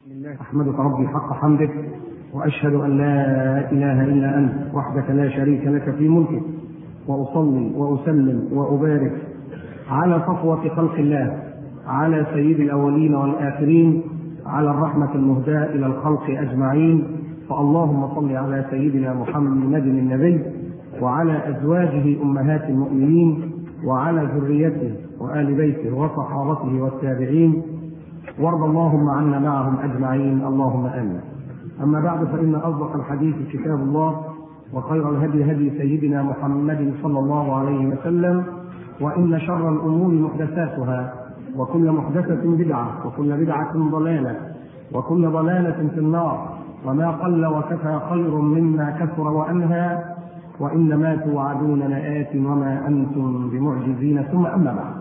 الله أحمدك ربي حق حمدك وأشهد أن لا إله إلا أنت وحدك لا شريك لك في ملكك وأصلي وأسلم وأبارك على صفوة خلق الله على سيد الأولين والآخرين على الرحمة المهداة إلى الخلق أجمعين فاللهم صل على سيدنا محمد النبي وعلى أزواجه أمهات المؤمنين وعلى ذريته وآل بيته وصحابته والتابعين وارض اللهم عنا معهم اجمعين اللهم امين. اما بعد فان اصدق الحديث كتاب الله وخير الهدي هدي سيدنا محمد صلى الله عليه وسلم وان شر الامور محدثاتها وكل محدثه بدعه وكل بدعه ضلاله وكل ضلاله في النار وما قل وكفى خير مما كثر وانهى وانما توعدون لآت وما انتم بمعجزين ثم اما بعد.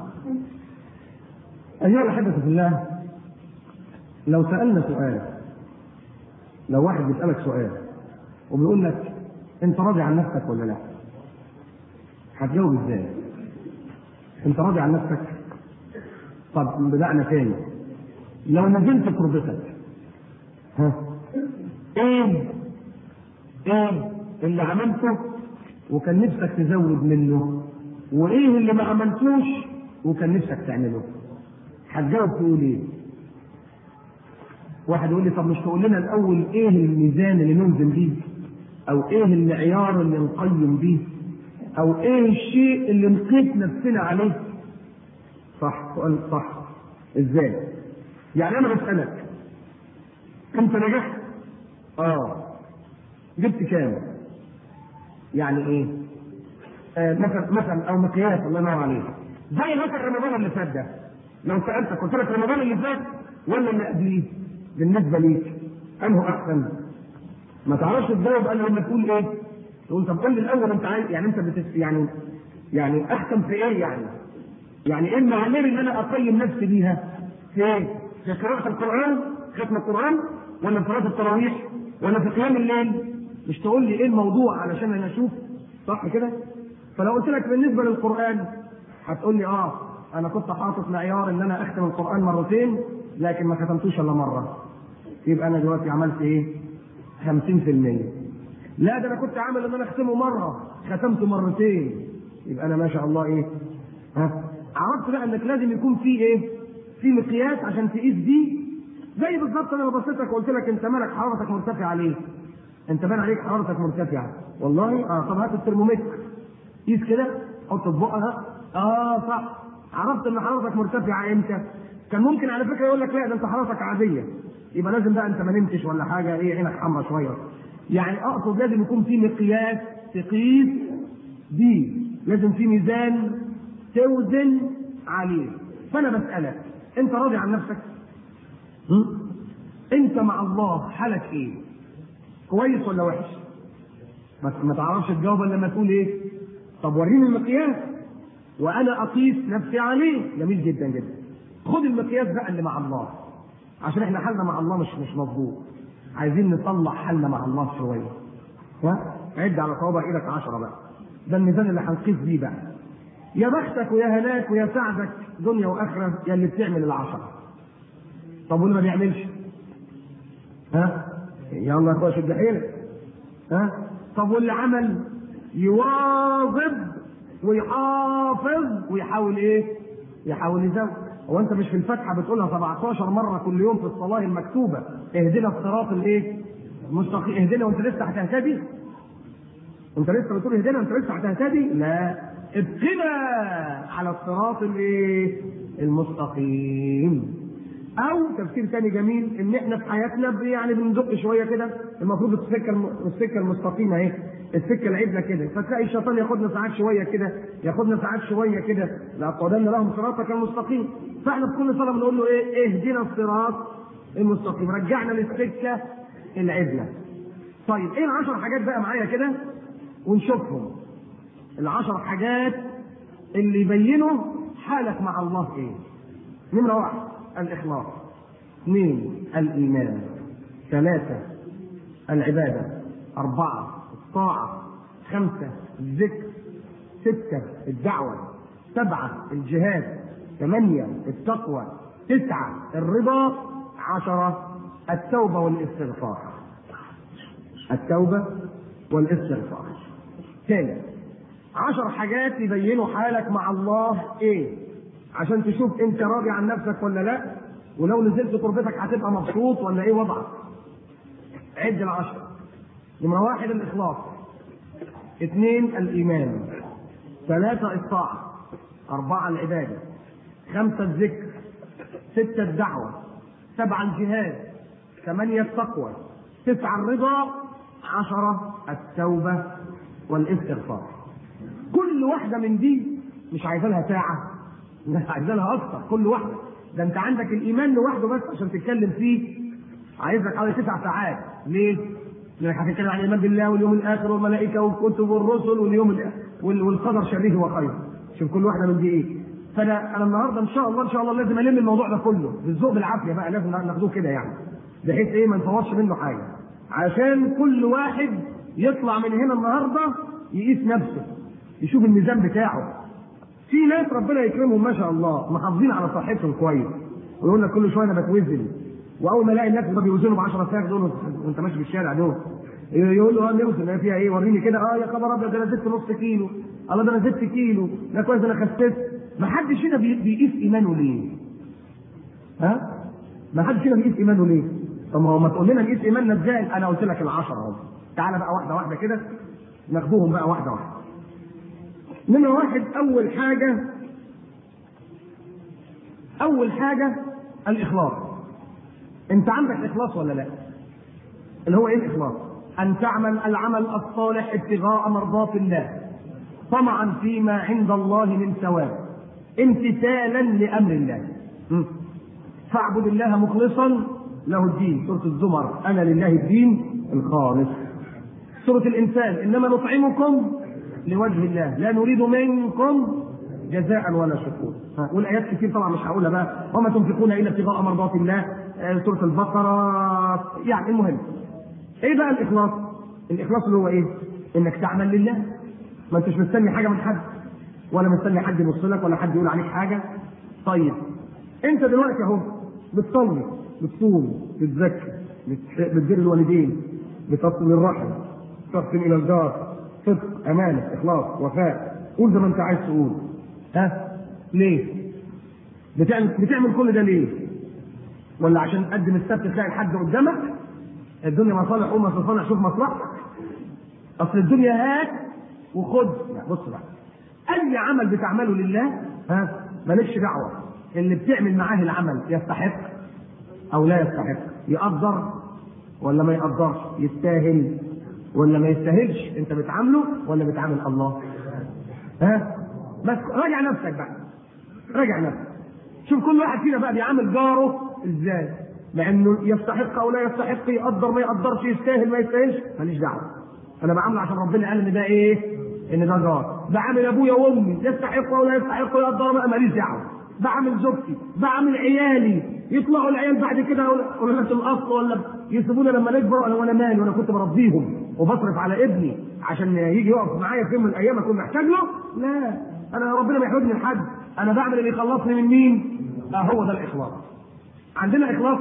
ايها الاحبه في الله لو سألنا سؤال لو واحد بيسألك سؤال وبيقول لك أنت راضي عن نفسك ولا لا؟ هتجاوب إزاي؟ أنت راضي عن نفسك؟ طب بمعنى تاني لو نزلت تربتك ها ايه ايه اللي عملته وكان نفسك تزود منه وايه اللي ما عملتوش وكان نفسك تعمله هتجاوب تقول ايه واحد يقول لي طب مش تقول لنا الاول ايه الميزان اللي ننزل بيه او ايه المعيار اللي نقيم بيه او ايه الشيء اللي نقيس نفسنا عليه صح سؤال صح ازاي يعني انا بسالك انت نجحت اه جبت كام يعني ايه آه مثلا مثلا او مقياس الله ينور عليك زي مثلا رمضان اللي فات ده لو سالتك قلت لك رمضان اللي فات ولا اللي قبليه بالنسبه ليك انه احسن ما تعرفش تجاوب الا لما تقول ايه تقول طب قول لي الاول انت عايز يعني انت بتس يعني يعني احسن في ايه يعني يعني ايه المعايير اللي انا اقيم نفسي بيها في ايه في قراءة القرآن ختم القرآن ولا في صلاة التراويح ولا في قيام الليل مش تقول لي ايه الموضوع علشان انا اشوف صح كده فلو قلت لك بالنسبة للقرآن هتقول لي اه انا كنت حاطط معيار ان انا اختم القرآن مرتين لكن ما ختمتوش الا مره يبقى انا دلوقتي عملت ايه 50% لا ده انا كنت عامل ان انا اختمه مره ختمته مرتين يبقى انا ما شاء الله ايه ها عرفت بقى انك لازم يكون في ايه في مقياس عشان تقيس دي زي بالظبط انا لو بصيتك وقلت لك انت مالك حرارتك مرتفعه ليه انت بان عليك حرارتك مرتفعه والله اه طب هات الترمومتر قيس كده حط في بقها اه صح عرفت ان حرارتك مرتفعه امتى كان ممكن على فكره يقول لك لا ده انت حرارتك عاديه يبقى لازم بقى انت ما نمتش ولا حاجه ايه عينك حمرا شويه يعني اقصد لازم يكون في مقياس تقيس دي لازم في ميزان توزن عليه فانا بسالك انت راضي عن نفسك؟ م? انت مع الله حالك ايه؟ كويس ولا وحش؟ بس ما تعرفش تجاوب الا لما تقول ايه؟ طب وريني المقياس وانا اقيس نفسي عليه جميل جدا جدا خد المقياس بقى اللي مع الله عشان احنا حالنا مع الله مش مش مظبوط عايزين نطلع حالنا مع الله شويه ها عد على صوابع ايدك عشرة بقى ده الميزان اللي هنقيس بيه بقى يا بختك ويا هناك ويا سعدك دنيا واخره يا اللي بتعمل العشرة طب واللي ما بيعملش ها يلا يا اخويا شد حيلك ها طب واللي عمل يواظب ويحافظ ويحاول ايه يحاول يزود هو انت مش في الفاتحه بتقولها 17 مره كل يوم في الصلاه المكتوبه اهدنا الصراط الايه؟ المستقيم اهدنا وانت لسه هتهتدي؟ انت لسه بتقول اهدنا وانت لسه هتهتدي؟ لا ابقنا على الصراط الايه؟ المستقيم او تفسير ثاني جميل ان احنا في حياتنا يعني بندق شويه كده المفروض السكه السكه المستقيمه اهي السكه العدله كده فتلاقي الشيطان ياخدنا ساعات شويه كده ياخدنا ساعات شويه كده لاقعدن لهم صراطك المستقيم فاحنا في كل صلاه بنقول له ايه اهدنا الصراط المستقيم رجعنا للسكه العدله طيب ايه العشر حاجات بقى معايا كده ونشوفهم العشر حاجات اللي يبينوا حالك مع الله ايه نمره واحد الإخلاص اثنين الإيمان ثلاثة العبادة أربعة الطاعة خمسة الذكر ستة الدعوة سبعة الجهاد ثمانية التقوى تسعة الرضا عشرة التوبة والاستغفار التوبة والاستغفار تاني عشر حاجات يبينوا حالك مع الله ايه عشان تشوف انت راضي عن نفسك ولا لا ولو نزلت تربتك هتبقى مبسوط ولا ايه وضعك عد العشر نمرة واحد الإخلاص اثنين الإيمان ثلاثة الطاعة أربعة العبادة خمسة الذكر ستة الدعوة سبعة الجهاد ثمانية التقوى تسعة الرضا عشرة التوبة والاستغفار كل واحدة من دي مش عايزة لها ساعة عايزة لها أكثر كل واحدة ده أنت عندك الإيمان لوحده بس عشان تتكلم فيه عايز لك حوالي تسع ساعات ليه؟ لانك هتتكلم عن الايمان بالله واليوم الاخر والملائكه والكتب والرسل واليوم والقدر شره وخيره شوف كل واحده من دي ايه فانا انا النهارده ان شاء الله ان شاء الله لازم الم الموضوع ده كله بالذوق بالعافيه بقى لازم ناخدوه كده يعني بحيث ايه ما نفوتش منه حاجه عشان كل واحد يطلع من هنا النهارده يقيس نفسه يشوف الميزان بتاعه في ناس ربنا يكرمهم ما شاء الله محافظين على صحتهم كويس ويقول لك كل شويه انا بتوزن واول ما الاقي الناس اللي بيوزنوا ب 10 ساعات دول وانت ماشي في الشارع دول يقول له اه نوزن فيها ايه وريني كده اه يا خبر ابيض ده انا زدت نص كيلو الله ده انا زدت كيلو ده كويس انا خسيت ما حدش هنا بيقيس ايمانه ليه؟ ها؟ ما حدش هنا بيقيس ايمانه ليه؟ طب ما هو ما تقول لنا نقيس ايماننا ازاي؟ انا قلت لك العشرة اهو تعالى بقى واحده واحده كده ناخدوهم بقى واحده واحده نمرة واحد أول حاجة أول حاجة الإخلاص انت عندك اخلاص ولا لا اللي هو ايه الاخلاص ان تعمل العمل الصالح ابتغاء مرضات الله طمعا فيما عند الله من ثواب امتثالا لامر الله م. فاعبد الله مخلصا له الدين سوره الزمر انا لله الدين الخالص سوره الانسان انما نطعمكم لوجه الله لا نريد منكم جزاء ولا شكور والايات كتير طبعا مش هقولها بقى وما تنفقون الا ابتغاء مرضات الله سورة البقرة يعني المهم ايه بقى الاخلاص؟ الاخلاص اللي هو ايه؟ انك تعمل لله ما انتش مستني حاجة من حد ولا مستني حد يبص لك ولا حد يقول عليك حاجة طيب انت دلوقتي اهو بتصلي بتصوم بتزكي بتدير الوالدين بتصل الرحم تحسن الى الجار صدق امانه اخلاص وفاء قول زي ما انت عايز تقول ها ليه؟ بتعمل بتعمل كل ده ليه؟ ولا عشان تقدم السبت تلاقي الحد قدامك الدنيا مصالح قوم مصالح شوف مصلحتك اصل الدنيا هات وخد لا بص بقى اي عمل بتعمله لله ها مالكش دعوه اللي بتعمل معاه العمل يستحق او لا يستحق يقدر ولا ما يقدرش يستاهل ولا ما يستاهلش انت بتعامله ولا بتعامل الله ها بس راجع نفسك بقى راجع نفسك شوف كل واحد فينا بقى بيعامل جاره ازاي مع انه يستحق او لا يستحق يقدر ما يقدرش يستاهل ما يستاهلش ماليش دعوه انا بعامله عشان ربنا قال ان ده ايه ان ده جار بعامل ابويا وامي يستحق او لا يستحق يقدر ما ماليش دعوه بعمل زوجتي بعمل عيالي يطلعوا العيال بعد كده ولا نفس الاصل ولا يسيبونا لما نكبر انا وانا مالي وانا كنت بربيهم وبصرف على ابني عشان يجي يقف معايا في يوم من الايام اكون محتاج له لا انا ربنا ما يحوجني لحد انا بعمل اللي يخلصني من مين؟ اه هو ده الاخلاص عندنا اخلاص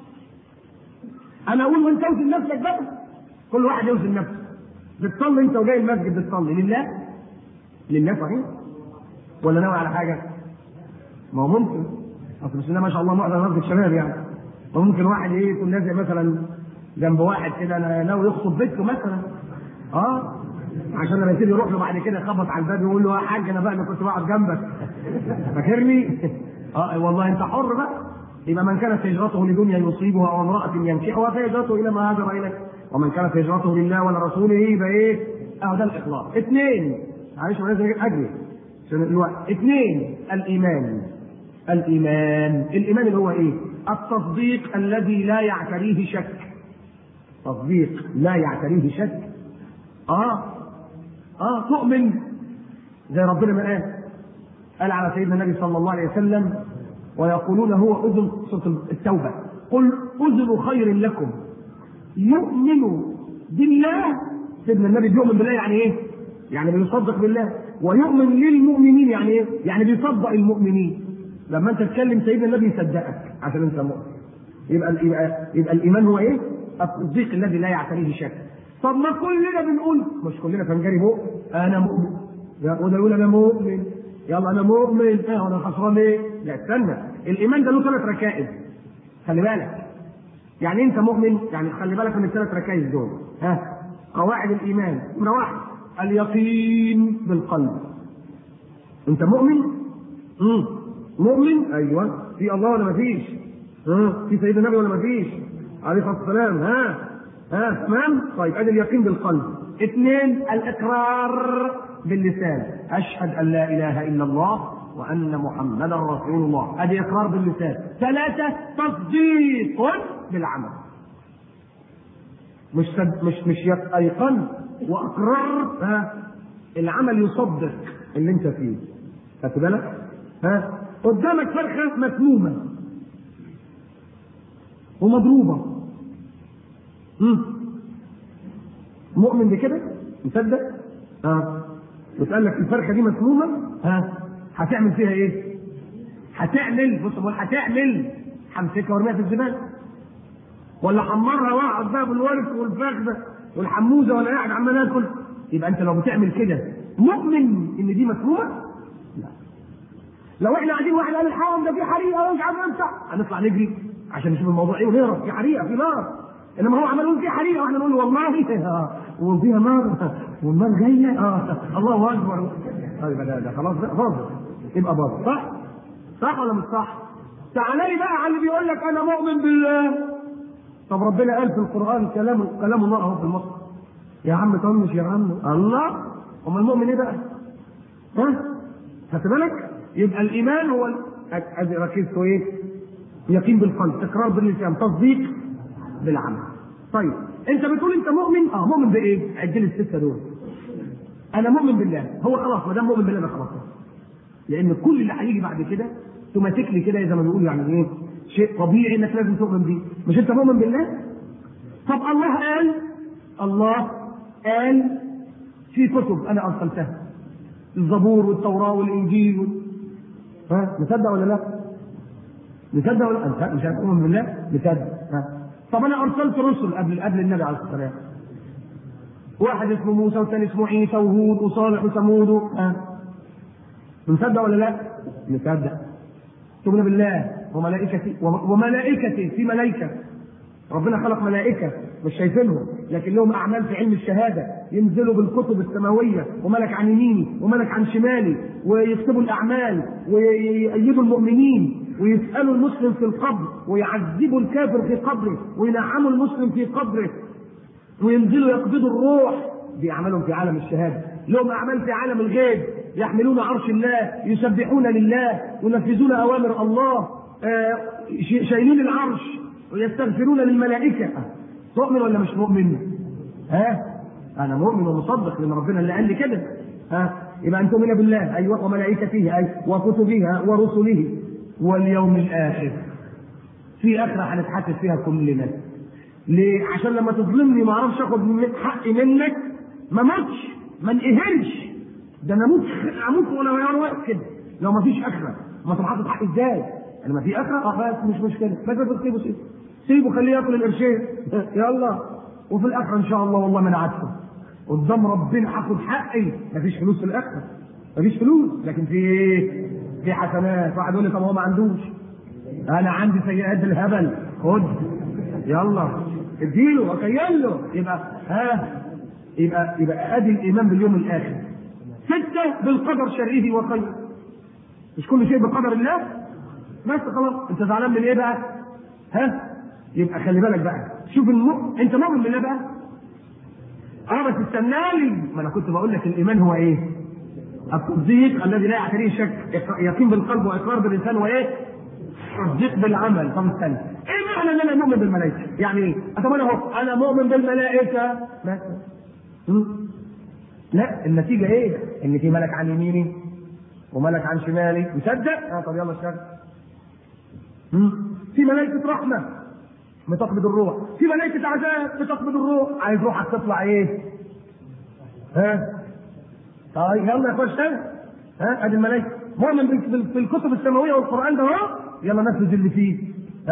انا اقول وانت اوزن نفسك بقى كل واحد يوزن نفسه بتصلي انت وجاي المسجد بتصلي لله لله صحيح ولا ناوي على حاجه ما هو ممكن اصل بسم الله ما شاء الله معظم مسجد شباب يعني وممكن واحد ايه يكون لازق مثلا جنب واحد كده انا ناوي يخطب بيته مثلا اه عشان لما يبتدي يروح له بعد كده يخبط على الباب يقول له يا حاج انا بقى انا كنت بقعد جنبك فاكرني؟ اه والله انت حر بقى يبقى من كانت هجرته لدنيا يصيبها او امرأة ينكحها فهجرته الى ما هاجر اليه ومن كانت هجرته لله ولرسوله يبقى ايه؟ اهو ده الاخلاص. اثنين معلش لازم اجري عشان الوقت. اثنين الايمان. الايمان، الايمان اللي هو ايه؟ التصديق الذي لا يعتريه شك. تصديق لا يعتريه شك. اه اه تؤمن زي ربنا ما قال قال على سيدنا النبي صلى الله عليه وسلم ويقولون هو اذن سوره التوبه قل اذن خير لكم يؤمن بالله سيدنا النبي بيؤمن بالله يعني ايه؟ يعني بيصدق بالله ويؤمن للمؤمنين يعني ايه؟ يعني بيصدق المؤمنين لما انت تتكلم سيدنا النبي يصدقك عشان انت مؤمن يبقى يبقى يبقى الايمان هو ايه؟ التصديق الذي لا يعتريه شك طب ما كلنا بنقول مش كلنا فنجري فوق انا مؤمن وده يقول انا مؤمن يلا انا مؤمن ايه وانا خسران ايه؟ لا استنى الايمان ده له ثلاث ركائز خلي بالك يعني انت مؤمن يعني خلي بالك من الثلاث ركائز دول ها قواعد الايمان نمره واحد اليقين بالقلب انت مؤمن؟ مم. مؤمن؟ ايوه في الله ولا ما فيش؟ ها في سيدنا النبي ولا ما فيش؟ عليه الصلاه والسلام ها ها تمام؟ طيب ادي اليقين بالقلب اثنين الاقرار باللسان اشهد ان لا اله الا الله وان محمدا رسول الله ادي اقرار باللسان ثلاثه تصديق بالعمل مش سد... مش مش ايقن واقرار ها العمل يصدق اللي انت فيه خدت بالك ها قدامك فرخه مسمومه ومضروبه مم. مؤمن بكده مصدق اه وتقال لك الفرخه دي مسمومه ها هتعمل فيها ايه هتعمل بص بقول هتعمل همسكها وارميها في الزباله ولا حمرها واقعد بقى بالورك والفخده والحموزه ولا قاعد عمال اكل يبقى انت لو بتعمل كده مؤمن ان دي مسمومه؟ لا. لو احنا قاعدين واحد قال الحرام ده في حريقه ومش عارف امسح هنطلع نجري عشان نشوف الموضوع ايه ونهرب في حريقه في نار انما هو عمال يقول في حريقه واحنا نقول والله آه وفيها نار والنار جايه اه الله اكبر طيب ده ده خلاص بقى باظت يبقى باظت صح؟ صح ولا مش صح؟ تعالى لي بقى على اللي بيقول لك انا مؤمن بالله طب ربنا قال في القران كلام كلام الله اهو في المصحف يا عم طنش يا عم الله امال المؤمن ايه بقى؟ ها؟ خدت بالك؟ يبقى الايمان هو ادي ركزتوا ايه؟ يقين بالقلب، اقرار باللسان، تصديق بالعمل. طيب انت بتقول انت مؤمن؟ اه مؤمن بايه؟ عد لي السته دول. انا مؤمن بالله، هو خلاص ما دام مؤمن بالله ده خلاص. لان كل اللي هيجي بعد كده توماتيك لي كده زي ما بيقولوا يعني ايه؟ شيء طبيعي انك لازم تؤمن بيه، مش انت مؤمن بالله؟ طب الله قال الله قال في كتب انا ارسلتها الزبور والتوراه والانجيل ها مصدق ولا لا؟ مصدق ولا لا؟ مش هتؤمن بالله؟ مصدق ها طب انا ارسلت رسل قبل قبل النبي عليه الصلاه والسلام واحد اسمه موسى والثاني اسمه عيسى وهود وصالح وثمود ها مصدق ولا لا؟ مصدق تؤمن بالله وملائكته وملائكته في ملائكه ربنا خلق ملائكه مش شايفينهم لكن لهم اعمال في علم الشهاده ينزلوا بالكتب السماويه وملك عن يميني وملك عن شمالي ويكتبوا الاعمال ويأيدوا المؤمنين ويسالوا المسلم في القبر ويعذبوا الكافر في قبره وينعموا المسلم في قبره وينزلوا يقبضوا الروح دي اعمالهم في عالم الشهاده لهم اعمال في عالم الغيب يحملون عرش الله يسبحون لله وينفذون اوامر الله آه شايلين العرش ويستغفرون للملائكة تؤمن ولا مش مؤمن؟ ها؟ أنا مؤمن ومصدق لأن ربنا اللي قال لي كده ها؟ يبقى أن تؤمن بالله أيوه وملائكته أي وكتبه ورسله واليوم الآخر في آخرة هنتحاسب فيها كلنا ليه؟ عشان لما تظلمني ما أعرفش آخد حقي منك ما موتش ما انقهرش ده أنا أموت أموت وأنا واقف كده لو ما فيش آخرة ما طب هاخد حقي إزاي؟ أنا ما في آخرة أه بس مش مشكلة بس تسيبه سيبه سيبه خليه ياكل القرشين يلا وفي الاخره ان شاء الله والله ما انا عارفه قدام ربنا هاخد حقي مفيش فلوس في الاخره مفيش فلوس لكن في ايه؟ في حسنات واحد يقول لي طب هو ما عندوش انا عندي سيئات بالهبل خد يلا اديله وكيل له يبقى ها يبقى يبقى ادي الايمان باليوم الاخر سته بالقدر شره وخيره مش كل شيء بقدر الله بس خلاص انت زعلان من ايه بقى؟ ها؟ يبقى خلي بالك بقى شوف الم... انت مؤمن بالله بقى اه بس استنالي ما انا كنت بقول لك الايمان هو ايه التصديق الذي لا يعتريه شك يقين بالقلب واقرار باللسان وايه تصديق بالعمل طب استنى ايه معنى ان انا مؤمن بالملائكه يعني ايه طب انا اهو انا مؤمن بالملائكه مثلا لا النتيجه ايه ان في ملك عن يميني وملك عن شمالي مصدق اه طب يلا اشتغل في ملائكه رحمه بتقبض الروح في ملائكة عذاب بتقبض الروح عايز روحك تطلع ايه ها طيب يلا يا اخويا اشتغل ها ادي الملائكة مؤمن بالكتب السماوية والقرآن ده اهو يلا نفذ اللي فيه ها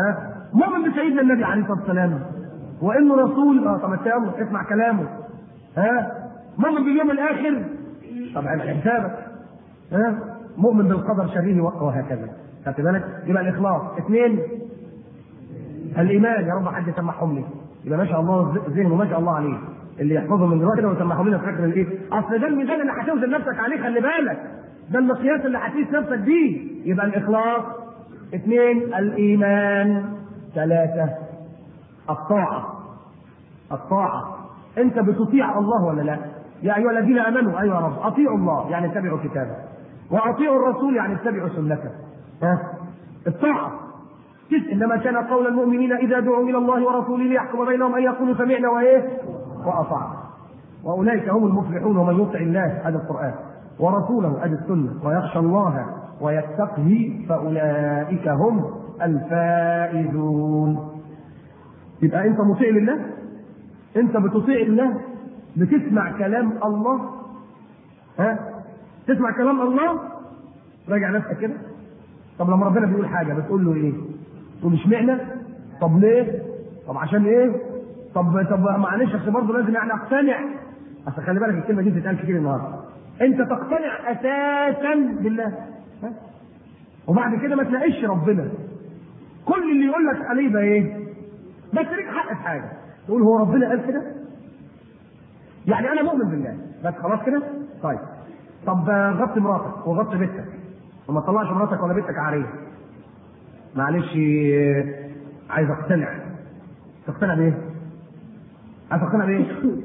مؤمن بسيدنا النبي عليه الصلاه والسلام وانه رسول اه طب يلا اسمع كلامه ها مؤمن باليوم الاخر طب اعمل حسابك ها مؤمن بالقدر شره وهكذا خدت بالك يبقى الاخلاص اثنين الايمان يا رب حد يسمعهم لي يبقى ما شاء الله ذهنه ما شاء الله عليه اللي يحفظه من دلوقتي كده ويسمعهم لنا في اخر الايه اصل ده الميزان اللي هتوزن نفسك عليه خلي بالك ده المقياس اللي هتقيس نفسك بيه يبقى الاخلاص اثنين الايمان ثلاثه الطاعه الطاعه انت بتطيع الله ولا لا يا ايها الذين امنوا ايها رب اطيعوا الله يعني اتبعوا كتابه واطيعوا الرسول يعني اتبعوا سنته ها الطاعه انما كان قول المؤمنين اذا دعوا الى الله ورسوله ليحكم بينهم ان يقولوا سمعنا وايه واطعنا واولئك هم المفلحون ومن يطع الله هذا القران ورسوله هذه السنه ويخشى الله ويتقه فاولئك هم الفائزون يبقى انت مطيع لله انت بتطيع الله بتسمع كلام الله ها تسمع كلام الله راجع نفسك كده طب لما ربنا بيقول حاجه بتقول له ايه تقول اشمعنى طب ليه طب عشان ايه طب طب معلش اصل برضه لازم يعني اقتنع اصل خلي بالك الكلمه دي بتتقال كتير النهارده انت تقتنع اساسا بالله ها؟ وبعد كده ما تلاقيش ربنا كل اللي يقول لك عليه ده ايه بس ليك حق في حاجه تقول هو ربنا قال كده يعني انا مؤمن بالله بس خلاص كده طيب طب غطي مراتك وغطي بيتك وما تطلعش مراتك ولا بيتك عاريه معلش عايز اقتنع تقتنع بايه؟ عايز تقتنع بايه؟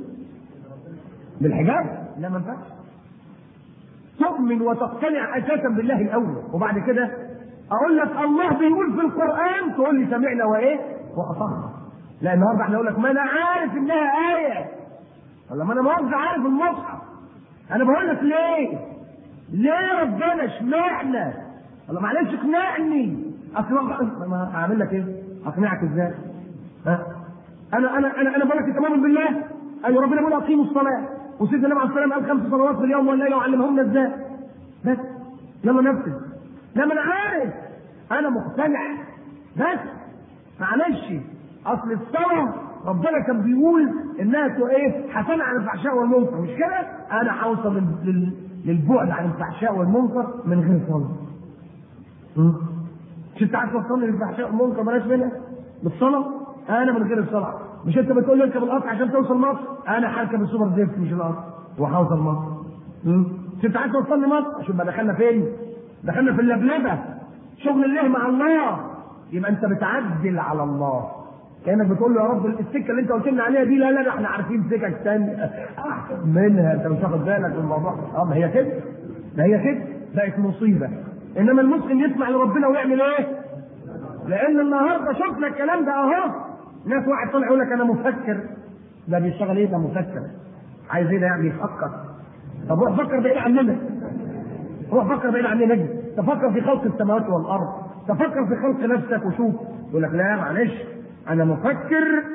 بالحجاب؟ لا ما ينفعش تؤمن وتقتنع اساسا بالله الاول وبعد كده اقول لك الله بيقول في القران تقول لي سمعنا وايه؟ واطعنا لا النهارده احنا نقول لك ما انا عارف انها ايه ولا ما انا مؤاخذه عارف المصحف انا بقول لك ليه؟ ليه ربنا اشمعنى؟ والله معلش اقنعني اصل ما هعمل لك ايه؟ اقنعك ازاي؟ ها؟ انا انا انا انا بقول لك انت مؤمن بالله؟ ايوه ربنا بيقول اقيموا الصلاه وسيدنا النبي عليه الصلاه والسلام قال خمس صلوات في اليوم والليله وعلمهن ازاي؟ بس يلا نفذ لا ما انا عارف انا مقتنع بس معلش اصل الصلاه ربنا كان بيقول انها تو ايه حسنه عن الفحشاء والمنكر مش كده؟ انا هوصل لل- لل- للبعد عن الفحشاء والمنكر من غير صلاه. م? مش انت عايز توصلني للفحشاء والمنكر بلاش منها؟ بالصلاه؟ انا من غير الصلاه. مش انت بتقول لي اركب القطر عشان توصل مصر؟ انا هركب السوبر زيفت مش القطر وهوصل مصر. م? مش انت عايز توصلني مصر؟ شوف بقى دخلنا فين؟ دخلنا في اللبلبه. شغل الله مع الله. يبقى انت بتعدل على الله. كانك بتقول له يا رب السكه اللي انت قلت لنا عليها دي لا لا ده احنا عارفين سكك ثانيه احسن منها انت مش واخد بالك من الموضوع اه ما هي كده ما هي كده بقت مصيبه انما المسلم يسمع لربنا ويعمل ايه؟ لان النهارده شفنا الكلام ده اهو ناس واحد طلع يقول لك انا مفكر ده بيشتغل ايه ده مفكر عايز ايه ده يعني يفكر طب روح فكر بعيد عننا روح فكر بعيد عننا نجم تفكر في خلق السماوات والارض تفكر في خلق نفسك وشوف يقول لك لا معلش انا مفكر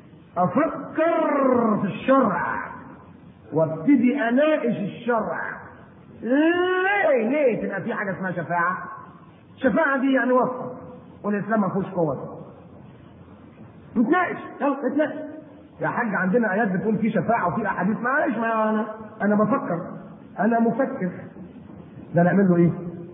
افكر في الشرع وابتدي اناقش الشرع ليه ليه تبقى في حاجه اسمها شفاعه الشفاعه دي يعني وصفه والاسلام ما فيهوش قوه نتناقش يلا نتناقش يا حاج عندنا ايات بتقول في شفاعه وفي احاديث معلش ما انا انا بفكر انا مفكر ده نعمل له ايه؟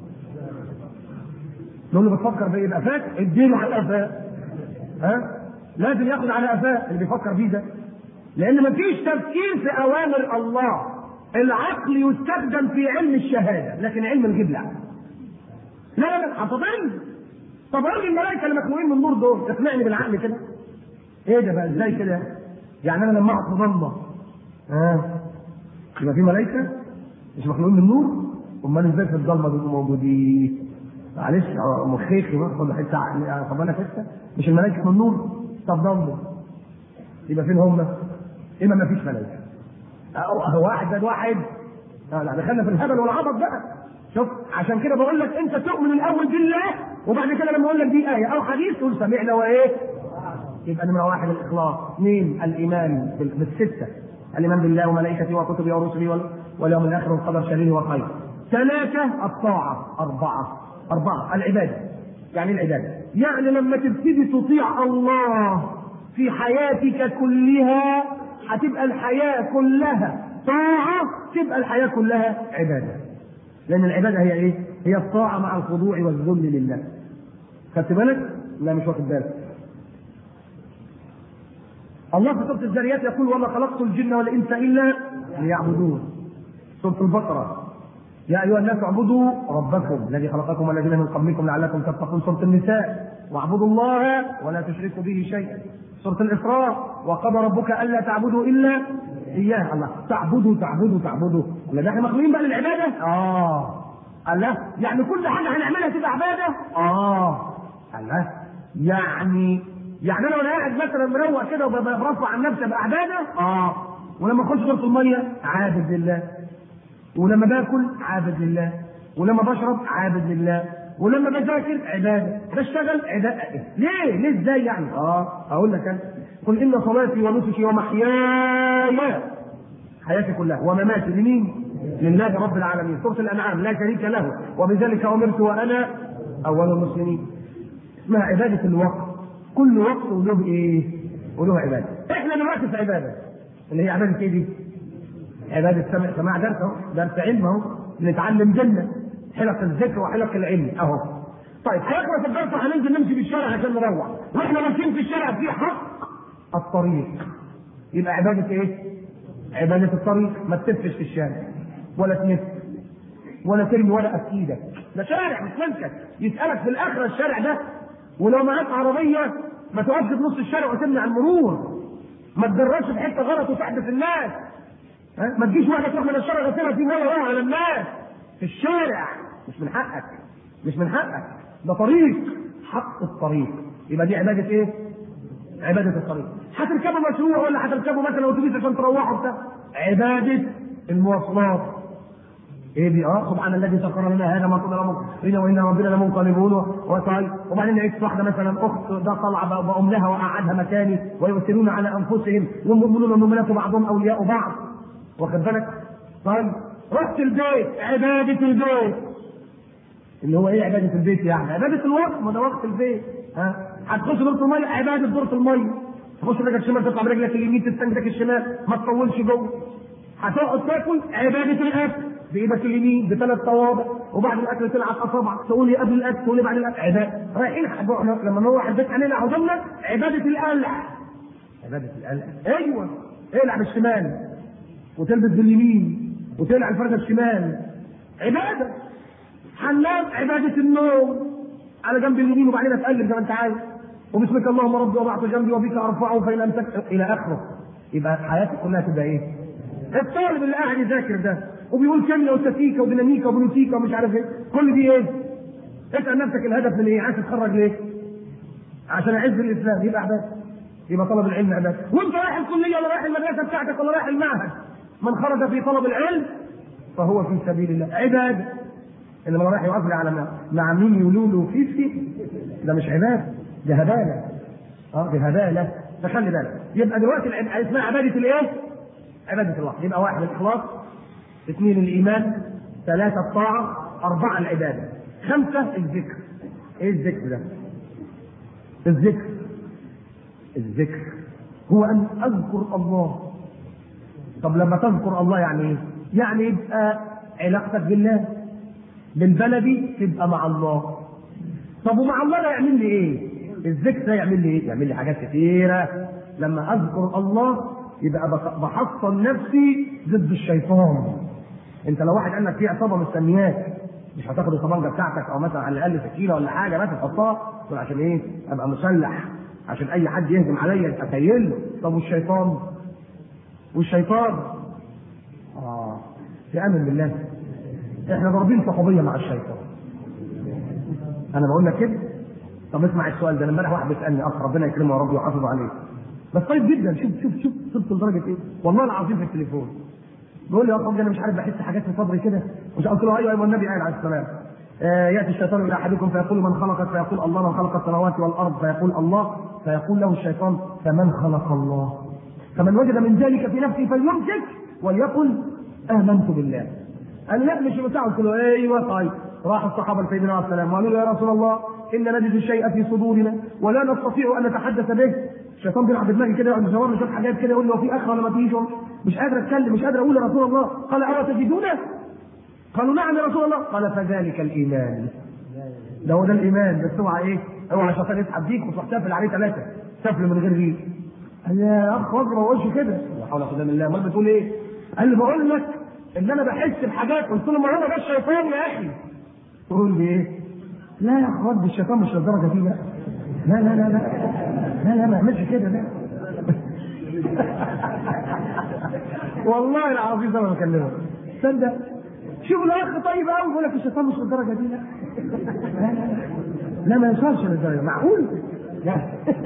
نقول له بتفكر في ايه؟ يبقى فاك اديله على قفاه ها؟ لازم ياخد على قفاه اللي بيفكر فيه ده لان مفيش تفكير في اوامر الله العقل يستخدم في علم الشهاده لكن علم الغيب لا لا لا لا هتضل طب قول لي الملائكه اللي مخلوقين من النور دول اقنعني بالعقل كده ايه ده بقى ازاي كده يعني انا لما اقعد في ضلمه ها يبقى في ملائكه مش مخلوقين من النور امال ازاي في الضلمه دول موجودين معلش اه مخيخي باخد حته عقلي طب انا حته مش الملائكه من النور طب ضلمه يبقى فين هم؟ اما ما فيش ملائكه اه واحد زائد واحد اه لا دخلنا في الهبل والعبط بقى شوف عشان كده بقول لك انت تؤمن الاول بالله وبعد كده لما اقول لك دي ايه او حديث تقول سمعنا وايه؟ يبقى نمره واحد الاخلاص، اثنين الايمان بال- بالسته الايمان بالله وملائكته وكتبه ورسله وال- واليوم الاخر والقدر شره وخير. ثلاثه الطاعه، اربعه اربعه العباده. يعني ايه العباده؟ يعني لما تبتدي تطيع الله في حياتك كلها هتبقى الحياة كلها طاعة تبقى الحياة كلها عبادة لأن العبادة هي إيه؟ هي الطاعة مع الخضوع والذل لله خدت بالك؟ لا مش واخد بالك الله في سورة الذريات يقول وما خلقت الجن والإنس إلا ليعبدون سورة البقرة يا أيها الناس اعبدوا ربكم الذي خلقكم والذين من قبلكم لعلكم تتقون سورة النساء واعبدوا الله ولا تشركوا به شيئا سورة الإسراء وقضى ربك ألا تعبدوا إلا إياه الله تعبدوا تعبدوا تعبدوا ولا ده احنا مخلوقين بقى للعبادة؟ آه الله يعني كل حاجة هنعملها تبقى عبادة؟ آه الله يعني يعني انا وانا قاعد مثلا مروق كده وبرفع عن نفسي ابقى عباده؟ اه ولما اخش غرفه الميه عابد لله ولما باكل عابد لله ولما بشرب عابد لله ولما بذاكر عباده بشتغل عباده ليه؟ ليه ازاي يعني؟ اه اقول لك انا قل ان صلاتي ونسكي ومحياي حياتي كلها ومماتي لمين؟ لله رب العالمين سوره الانعام لا شريك له وبذلك امرت وانا اول المسلمين اسمها عباده الوقت كل وقت وله ايه؟ وله عباده. احنا دلوقتي في عباده اللي هي عباده ايه دي؟ عباده سمع سماع درس اهو، درس علم اهو، بنتعلم جنه حلق الذكر وحلق العلم اهو. طيب هيخلص الدرس وهننزل نمشي في الشارع عشان نروح، واحنا ماشيين في الشارع في حق الطريق. يبقى عباده ايه؟ عباده الطريق، ما تتفش في الشارع ولا تنف ولا ترمي ورقه في ايدك، ده شارع مش ملكك، يسالك في الاخره الشارع ده ولو معاك عربيه ما تقفش في نص الشارع وتمنع المرور ما تجرش في حته غلط وتحدث الناس ها؟ ما تجيش واحده تروح من الشارع غسيلها في ميه وقع على الناس في الشارع مش من حقك مش من حقك ده طريق حق الطريق يبقى دي عباده ايه؟ عباده الطريق هتركبوا مشروع ولا هتركبوا مثلا اتوبيس عشان تروحوا بتاع عباده المواصلات ايه دي اه سبحان الذي سخر لنا هذا ما كنا مقرين وانا ربنا لمنقلبون وطيب وبعدين لقيت واحده مثلا اخت ده طلع بقوم لها واقعدها مكاني ويؤثرون على انفسهم والمؤمنون والمؤمنات بعضهم اولياء بعض واخد بالك طيب رحت البيت عباده البيت اللي هو ايه عباده البيت يعني عباده الوقت ما ده وقت البيت ها هتخش دورة الميه عباده دورة الميه تخش رجلك الشمال تطلع برجلك اليمين تستنجدك الشمال ما تطولش جوه هتقعد تاكل عباده الاكل بايدك اليمين بثلاث طوابع وبعد الاكل تلعب اصابعك تقول لي قبل الاكل تقول لي بعد الاكل عباده رايحين لما نروح البيت علينا عزمنا عباده القلع عباده القلع ايوه العب الشمال وتلبس باليمين وتلعب الفرده الشمال عباده حمام عباده النوم على جنب اليمين وبعدين اتقلب زي ما انت عايز وباسمك اللهم ربي وضعت جنبي وبك ارفعه فان امسكت الى اخره يبقى حياتك كلها تبقى ايه؟ الطالب اللي قاعد يذاكر ده وبيقول كلمه وتفيكه وديناميكا وبنوتيكا ومش عارف ايه كل دي ايه؟ اسال نفسك الهدف من ايه؟ عايز تتخرج ليه؟ عشان اعز الاسلام يبقى عباده يبقى طلب العلم عباده وانت رايح الكليه ولا رايح المدرسه بتاعتك ولا رايح المعهد من خرج في طلب العلم فهو في سبيل الله عباده انما رايح يقف لي على مع مين يولول وفيفي ده مش عباده ده هباله اه دي هباله فخلي بالك يبقى دلوقتي اسمها عباده الايه؟ عباده الله يبقى واحد الاخلاص اثنين الايمان ثلاثه الطاعه اربعه العباده خمسه الذكر ايه الذكر ده؟ الذكر الذكر هو ان اذكر الله طب لما تذكر الله يعني ايه؟ يعني يبقى علاقتك بالله بالبلدي تبقى مع الله طب ومع الله ده يعمل لي ايه؟ الذكر ده يعمل لي ايه؟ يعمل لي حاجات كثيره لما اذكر الله يبقى بحصن نفسي ضد الشيطان انت لو واحد قال لك في عصابه مستنياك مش هتاخد الطبنجه بتاعتك او مثلا على الاقل سكينه ولا حاجه بس تحطها تقول عشان ايه؟ ابقى مسلح عشان اي حد يهجم عليا اتخيل له طب والشيطان؟ والشيطان اه في امن بالله احنا ضاربين صحوبيه مع الشيطان انا بقول لك كده طب اسمع السؤال ده امبارح واحد بيسالني اخ ربنا يكرمه يا رب ويحافظه عليه بس طيب جدا شوف شوف شوف صرت لدرجه ايه والله العظيم في التليفون بيقول لي يا رب انا مش عارف بحس حاجات في صدري كده مش قلت له ايوه ايوه النبي قال عليه السلام آه ياتي الشيطان الى احدكم فيقول من خلقك فيقول الله من خلق السماوات والارض فيقول الله فيقول له الشيطان فمن خلق الله فمن وجد من ذلك في نفسه فليمسك وليقل امنت بالله قال لا مش بتاع قلت له ايوه طيب راح الصحابه لسيدنا عليه السلام وقالوا له يا رسول الله ان نجد الشيء في صدورنا ولا نستطيع ان نتحدث به الشيطان بيلعب بدماغي كده يقعد يصور لي شويه حاجات كده يقول لي هو في اخره ولا ما فيش مش قادر اتكلم مش قادر اقول يا رسول الله قال الا تجدونه قالوا نعم يا رسول الله قال فذلك الايمان ده هو ده الايمان بس اوعى ايه اوعى الشيطان يسحب بيك وتروح تقفل عليه ثلاثه تقفل من غير ريق قال يا اخ وجه ما بقولش كده لا حول ولا قوه الا بالله امال بتقول ايه؟ قال لي بقول لك ان انا بحس بحاجات قلت له ما هو ده الشيطان يا اخي تقول لي ايه؟ لا يا اخوان الشيطان مش للدرجه دي لا لا لا لا لا لا لا ما اعملش كده لا والله العظيم ده انا بكلمك تصدق شوف الاخ طيب قوي بيقول لك الشيطان مش للدرجه دي لا لا لا لا, لا ما يوصلش للدرجه معقول لا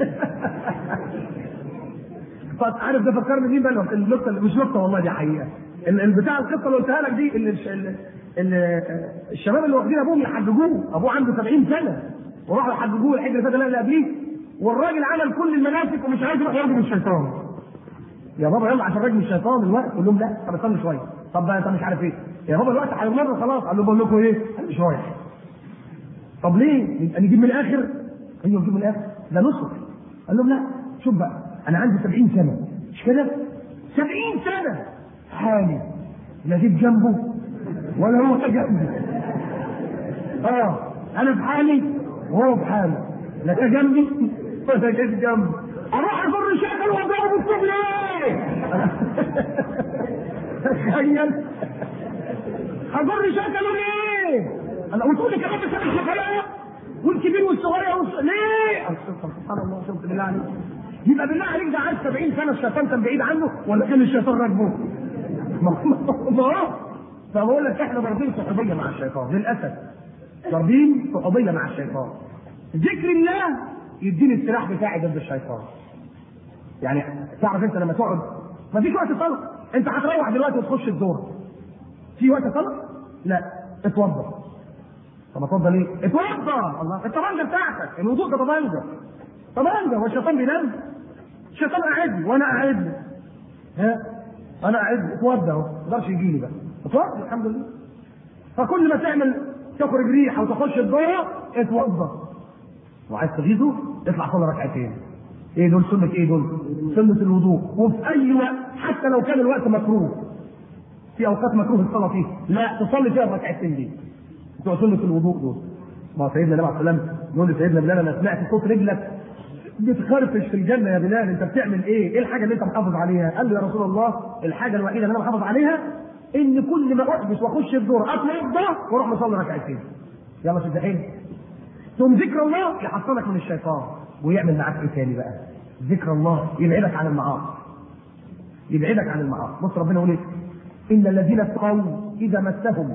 طب عارف ده فكرني مين بقى النقطه مش نقطه والله دي حقيقه البتاع القصه اللي قلتها لك دي ان ان الشباب اللي واخدين ابوهم يحججوه ابوه عنده 70 سنه وراحوا يحججوه الحجه اللي فات اللي قبليه والراجل عمل كل المناسك ومش عايز يروح يرجم الشيطان يا بابا يلا عشان رجم الشيطان الوقت قول لهم لا طب استنى شويه طب بقى انت مش عارف ايه يا بابا الوقت هيمر خلاص قال له بقول لكم ايه انا مش رايح طب ليه؟ يبقى نجيب من الاخر ايوه نجيب من الاخر ده نصف قال لهم لا شوف بقى انا عندي 70 سنه مش كده؟ 70 سنه حالي لا جيت جنبه ولا هو جنبي اه انا في حالي وهو في حاله لا جا جنبي ولا جيت جنبه اروح اضر شكل واضربه بالطوب ليه؟ تخيل اضر شكله ليه؟ انا قلت لك كمان بس الشكلاء والكبير والصغير والص... ليه؟ سبحان الله شفت بالله عليك يبقى بالله عليك ده عايز 70 سنه الشيطان كان بعيد عنه ولا كان الشيطان راكبه؟ ما هو فبقول لك احنا ضاربين صحوبيه مع الشيطان للاسف ضاربين صحوبيه مع الشيطان ذكر الله يديني السلاح بتاعي ضد الشيطان يعني تعرف انت لما تقعد ما فيش وقت صلاه انت هتروح دلوقتي وتخش الدور في وقت صلاه؟ لا اتوضى طب اتوضى ليه؟ اتوضى الله الطبنجه بتاعتك الوضوء ده طبنجه طبنجه هو الشيطان بينام؟ الشيطان قاعد لي وانا قاعد له ها انا قاعد اتوضى اهو ما يقدرش يجي لي بقى اتوضى الحمد لله فكل ما تعمل تخرج ريحه وتخش الدوره اتوضى وعايز تغيظه اطلع صلي ركعتين ايه دول سنه ايه دول؟ سنه الوضوء وفي اي وقت حتى لو كان الوقت مكروه في اوقات مكروه الصلاه فيه لا تصلي فيها الركعتين دي بتوع سنه الوضوء دول ما سيدنا النبي عليه السلام يقول لسيدنا بلال انا سمعت صوت رجلك بتخرفش في الجنه يا بلال انت بتعمل ايه؟ ايه الحاجه اللي انت محافظ عليها؟ قال له يا رسول الله الحاجه الوحيده اللي انا محافظ عليها ان كل ما احبس واخش الدور اتوضا واروح مصلي ركعتين. يلا شد حيلك. ثم ذكر الله يحصلك من الشيطان ويعمل معاك ايه تاني بقى؟ ذكر الله يبعدك عن المعاصي. يبعدك عن المعاصي، بص ربنا يقول ايه؟ ان الذين اتقوا اذا مسهم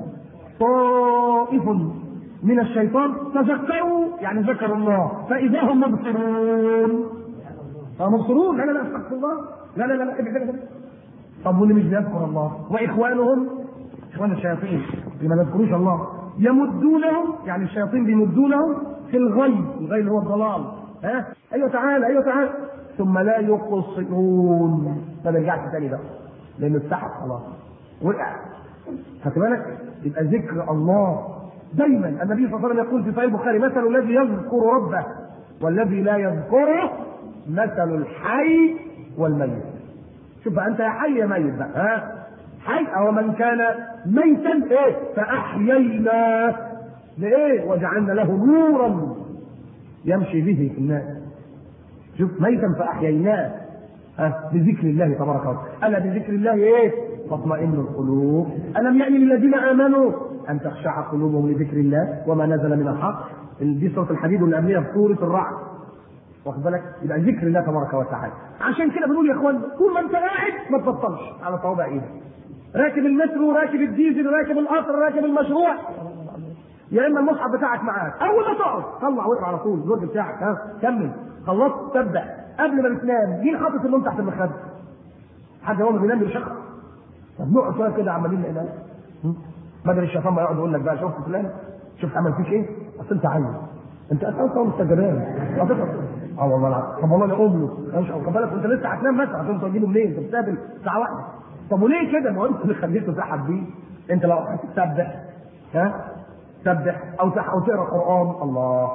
طائف من الشيطان تذكروا يعني ذكروا الله فاذا هم مبصرون مبصرون لا لا لا استغفر الله لا لا لا لا ابعد ابعد طب واللي مش بيذكر الله واخوانهم اخوان الشياطين اللي ما بيذكروش الله يمدونهم يعني الشياطين بيمدونهم في الغي الغي اللي هو الضلال ها ايوه تعالى ايوه تعالى ثم لا يقصرون ما بيرجعش تاني بقى لانه اتسحب خلاص وقع خدت بالك يبقى ذكر الله دايما النبي صلى الله عليه وسلم يقول في صحيح البخاري مثل الذي يذكر ربه والذي لا يذكره مثل الحي والميت شوف بقى انت يا حي يا ميت بقى ها حي او من كان ميتا ايه فاحييناه لايه وجعلنا له نورا يمشي به في الناس شوف ميتا فاحييناه ها بذكر الله تبارك وتعالى الا بذكر الله ايه تطمئن القلوب الم يعني للذين امنوا ان تخشع قلوبهم لذكر الله وما نزل من الحق دي سوره الحديد واللي قبلها في سوره الرعد واخد بالك يبقى ذكر الله تبارك وتعالى عشان كده بنقول يا اخوان طول ما انت قاعد ما تبطلش على صوابع ايدك راكب المترو راكب الديزل راكب القطر راكب المشروع يا اما المصحف بتاعك معاك اول ما تقعد طلع واقرا على طول الورد بتاعك ها كمل خلصت تبدا قبل ما بتنام مين حاطط النوم تحت المخده؟ حد هو بينام بيشخص طب نقعد شويه كده عمالين ننام بدل الشيطان ما يقعد يقول لك بقى شفت فلان شفت عمل فيك ايه؟ اصل انت عيل انت اصلا مستجبان اه والله العظيم طب والله انا اقوم له مش خد بالك انت لسه هتنام مثلا هتقوم تجيبه منين؟ انت بتستقبل ساعه واحده طب وليه كده؟ ما هو انت اللي خليته تسحب بيه انت لو هتسبح ها سبح او او تقرا قران الله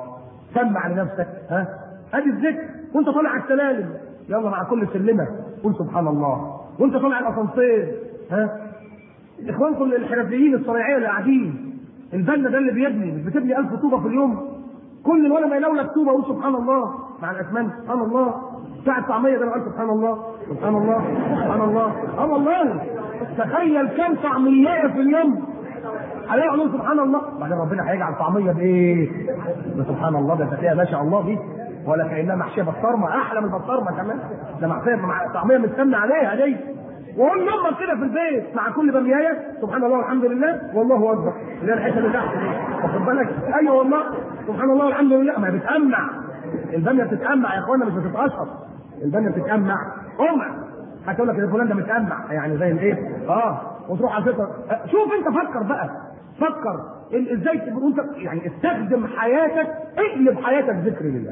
سمع لنفسك ها ادي الذكر وانت طالع على السلالم يلا مع كل سلمه قول سبحان الله وانت طالع الاسانسير ها اخوانكم الحرفيين الصناعيه اللي قاعدين البنا ده اللي بيبني مش بتبني 1000 طوبه في اليوم كل الولد ما يلولك طوبه قول سبحان الله مع الاسمنت سبحان الله بتاع الطعميه ده قال سبحان الله سبحان الله سبحان الله اه والله تخيل كم طعميه في اليوم هيقولوا سبحان الله بعدين ربنا هيجعل طعميه بايه؟ سبحان الله ده تلاقيها ما شاء الله دي ولا كانها محشيه بسطرمه احلى من البسطرمه كمان ده محشيه مع طعميه مستنى عليها دي وقول لامك كده في البيت مع كل بميايه سبحان الله والحمد لله والله اكبر اللي هي الحته اللي تحت دي واخد بالك ايوه والله سبحان الله والحمد لله ما بتأمع الباميه بتتأمع يا اخوانا مش بتتقشر الباميه بتتأمع امع هتقول لك فلان ده متأمع يعني زي الايه؟ اه وتروح على الفطر شوف انت فكر بقى فكر ازاي تبقى انت يعني استخدم حياتك اقلب حياتك ذكر لله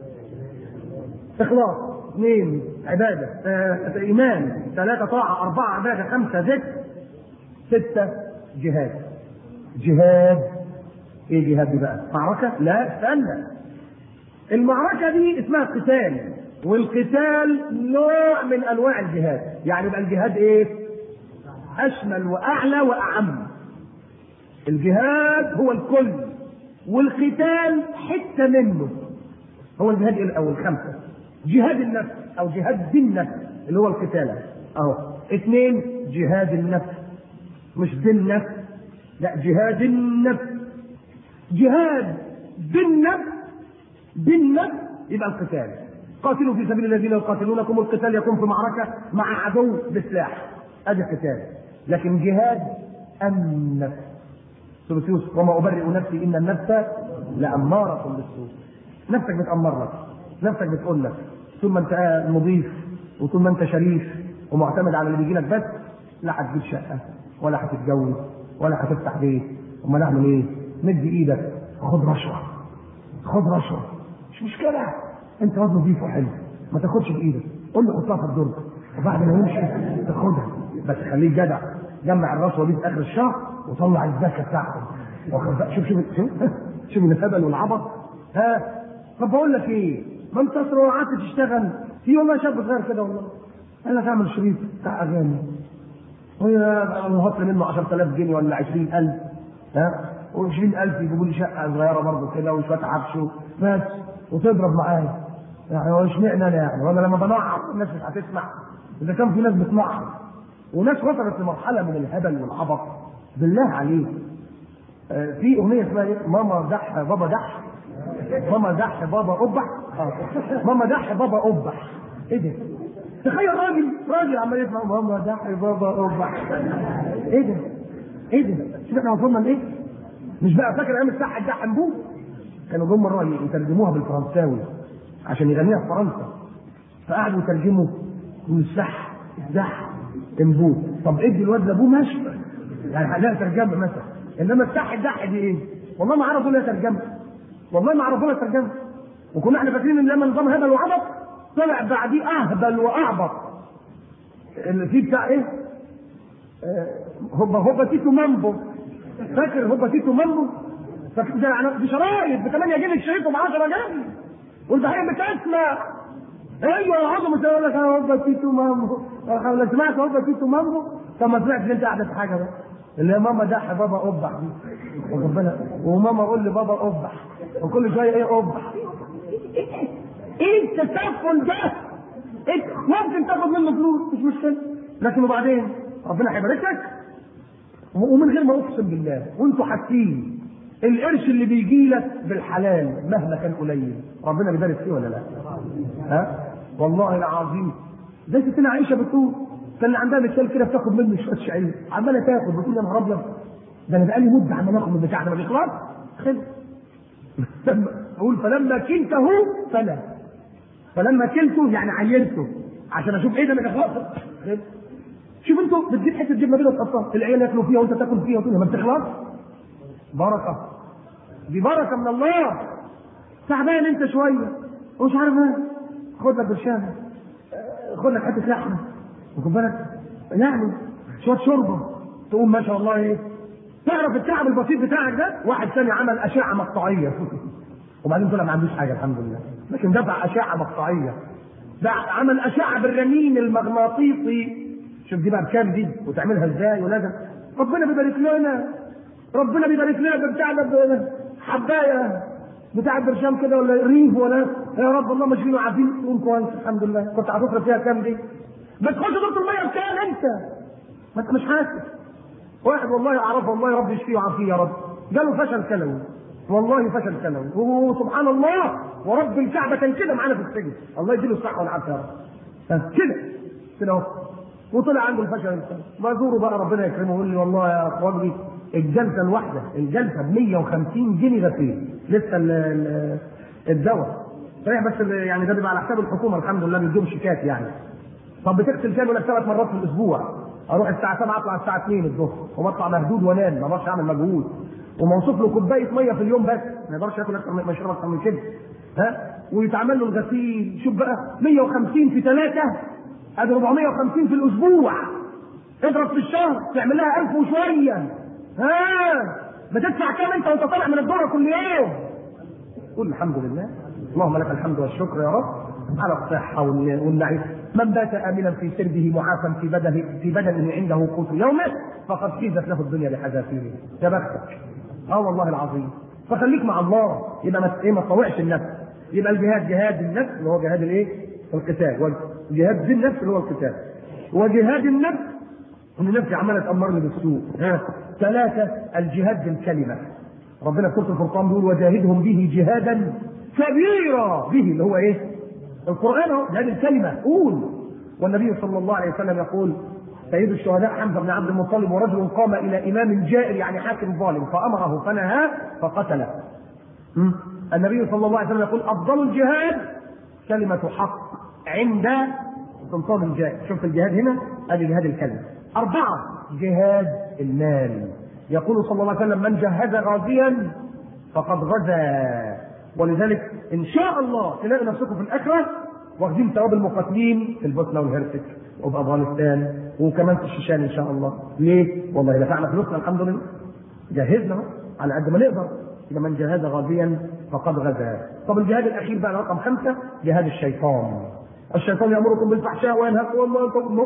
اخلاص اثنين عبادة آه، إيمان ثلاثة طاعة أربعة عبادة خمسة ذكر ستة جهاد جهاد إيه جهاد دي بقى؟ معركة؟ لا استنى المعركة دي اسمها قتال والقتال نوع من أنواع الجهاد يعني يبقى الجهاد إيه؟ أشمل وأعلى وأعم الجهاد هو الكل والقتال حتة منه هو الجهاد الأول خمسة جهاد النفس او جهاد بالنفس اللي هو القتال اهو اثنين جهاد النفس مش بالنفس لا جهاد النفس جهاد بالنفس بالنفس يبقى القتال قاتلوا في سبيل الذين يقاتلونكم القتال يكون في معركه مع عدو بسلاح ادي القتال لكن جهاد النفس سورة يوسف وما أبرئ نفسي إن النفس لأمارة بالسوء نفسك بتأمر لك نفسك بتقول لك طول ما انت نظيف وطول ما انت شريف ومعتمد على اللي بيجي لك بس لا هتجيب شقه ولا هتتجوز ولا هتفتح بيت امال اعمل ايه؟ مد ايدك خد رشوه خد رشوه مش مشكله انت واد نظيف وحلو ما تاخدش بايدك قول له حطها في الدرج وبعد ما يمشي تاخدها بس خليك جدع جمع الرشوه دي في اخر الشهر وطلع الزكاه بتاعته شوف شوف شوف شوف الهبل والعبط ها طب بقول لك ايه ما انت اصلا قعدت تشتغل في والله شاب صغير كده والله قال لك اعمل شريط بتاع اغاني وهات منه 10000 جنيه ولا 20000 ها و20000 يجيبوا لي شقه صغيره برضه كده وشويه عفش بس وتضرب معايا يعني هو اشمعنى انا يعني وانا لما بنعر الناس مش هتسمع اذا كان في ناس بتنعر وناس وصلت لمرحله من الهبل والعبط بالله عليك آه في اغنيه اسمها ايه؟ ماما دح بابا دح ماما دح بابا قبح آه. ماما دح بابا قبح ايه ده؟ تخيل راجل راجل عمال يسمع ماما دح بابا قبح ايه ده؟ ايه ده؟ شوف احنا وصلنا لايه؟ مش بقى فاكر ايام الساحه الدح انبوه كانوا جم مره يترجموها بالفرنساوي عشان يغنيها في فرنسا فقعدوا يترجموا من السح الدح انبوه طب ادي الواد لابوه ماشي يعني لها ترجمه مثلا انما السح الدح دي ايه؟ والله ما عرفوا لها ترجمه والله ما عرفوا لها ترجمه وكنا احنا فاكرين ان لما نظام هبل وعبط طلع بعديه اهبل واعبط اللي فيه بتاع ايه؟ آه هوبا هوبا تيتو مامبو فاكر هوبا تيتو مامبو؟ فاكر ده يعني دي شرايط ب 8 جنيه الشريط وب 10 جنيه والبحرين بتسمع ايوه يا عظمه يقول لك انا هوبا تيتو مامبو لو سمعت هوبا تيتو مامبو طب ما سمعتش انت احدث حاجه بقى اللي هي ماما دح بابا قبح دي واخد بالك وماما قول لي بابا قبح وكل شويه ايه قبح ايه التسفل ده؟ إيه؟ ممكن تاخد منه فلوس مش مشكله لكن وبعدين ربنا هيبارك لك ومن غير ما اقسم بالله وانتوا حاسين القرش اللي بيجي لك بالحلال مهما كان قليل ربنا بيبارك فيه ولا لا؟ ها؟ والله العظيم زي ستنا عائشه بتقول كان اللي عندها مثال كده بتاخد منه شويه شعير عماله تاخد بتقول يا نهار ابيض ده انا بقالي مده عمال اخد من البتاع ده ما بيخلص خلص اقول فلما كلته فلا فلما كلته يعني عينته عشان اشوف ايه ده من اخلاص شوف انتوا بتجيب حته جبنه بيضاء تحطها العيال ياكلوا فيها وانت تاكل فيها وتقول ما بتخلص بركه دي بركه من الله تعبان انت شويه ومش عارف ايه خد لك برشامه خد لك حته لحمه واخد بالك يعني شويه شوربه تقوم ما شاء الله ايه تعرف التعب البسيط بتاعك ده واحد ثاني عمل اشعه مقطعيه وبعدين طلع ما عندوش حاجه الحمد لله لكن دفع اشعه مقطعيه ده عمل اشعه بالرنين المغناطيسي شوف دي بقى بكام دي وتعملها ازاي ولازم ربنا بيبارك لنا ربنا بيبارك لنا بتاع ده حبايه بتاع برشام كده ولا ريف ولا يا رب الله مشغولين وعارفين تقول كويس الحمد لله كنت هتصرف فيها كام دي بس خش دكتور الميه بكام انت ما انت مش حاسس واحد والله اعرفه والله يا رب يشفيه ويعافيه يا رب جاله فشل كلوي والله فشل كلوي وسبحان الله ورب الكعبه كان كده معانا في السجن الله يديله الصحه والعافيه يا رب كده كده اهو وطلع عنده الفشل بزوره بقى ربنا يكرمه يقول لي والله يا اخواني الجلسه الواحده الجلسه ب 150 جنيه غسيل لسه ال- ال- الدواء صحيح بس ال- يعني ده بيبقى على حساب الحكومه الحمد لله بيديهم شيكات يعني طب بتغسل كام ولا ثلاث مرات في الاسبوع اروح الساعه 7 اطلع الساعه 2 الظهر وبطلع مهدود وانام ما اقدرش اعمل مجهود وموصوف له كوبايه ميه في اليوم بس ما يقدرش ياكل اكتر من- ما يشرب اكتر من كده ها ويتعمل له الغسيل شوف بقى 150 في ثلاثه ادي 450 في الاسبوع اضرب في الشهر تعمل لها 1000 وشويه ها بتدفع كام انت وانت طالع من الدوره كل يوم قول الحمد لله اللهم لك الحمد والشكر يا رب على الصحه والن- والنعيم من بات امنا في سربه معافى في بدنه في بدنه عنده قوت يومه فقد فيزت له الدنيا بحذافيره يا بختك اه والله العظيم فخليك مع الله يبقى ما ايه ما تطوعش النفس يبقى الجهاد جهاد النفس اللي هو جهاد الايه؟ القتال وجهاد النفس اللي هو القتال وجهاد النفس ان نفسي عماله تامرني بالسوء ها ثلاثه الجهاد بالكلمه ربنا في سوره الفرقان بيقول وجاهدهم به جهادا كبيرا به اللي هو ايه؟ القران اهو جهاد الكلمه قول والنبي صلى الله عليه وسلم يقول سيد الشهداء حمزه بن عبد المطلب ورجل قام الى امام جائر يعني حاكم ظالم فامره فنهاه فقتله م? النبي صلى الله عليه وسلم يقول افضل الجهاد كلمه حق عند سلطان الجاهل شوف الجهاد هنا ادي جهاد الكلمه اربعه جهاد المال يقول صلى الله عليه وسلم من جهز غازيا فقد غزا ولذلك ان شاء الله تلاقوا نفسكم في الاخره واخدين ثواب المقاتلين في البوسنه والهرسك وفي افغانستان وكمان في الشيشان ان شاء الله ليه؟ والله دفعنا فلوسنا الحمد لله جهزنا أهو على قد ما نقدر يبقى من جهز غازيا فقد غزا طب الجهاد الاخير بقى رقم خمسه جهاد الشيطان الشيطان يامركم بالفحشاء وينهاكم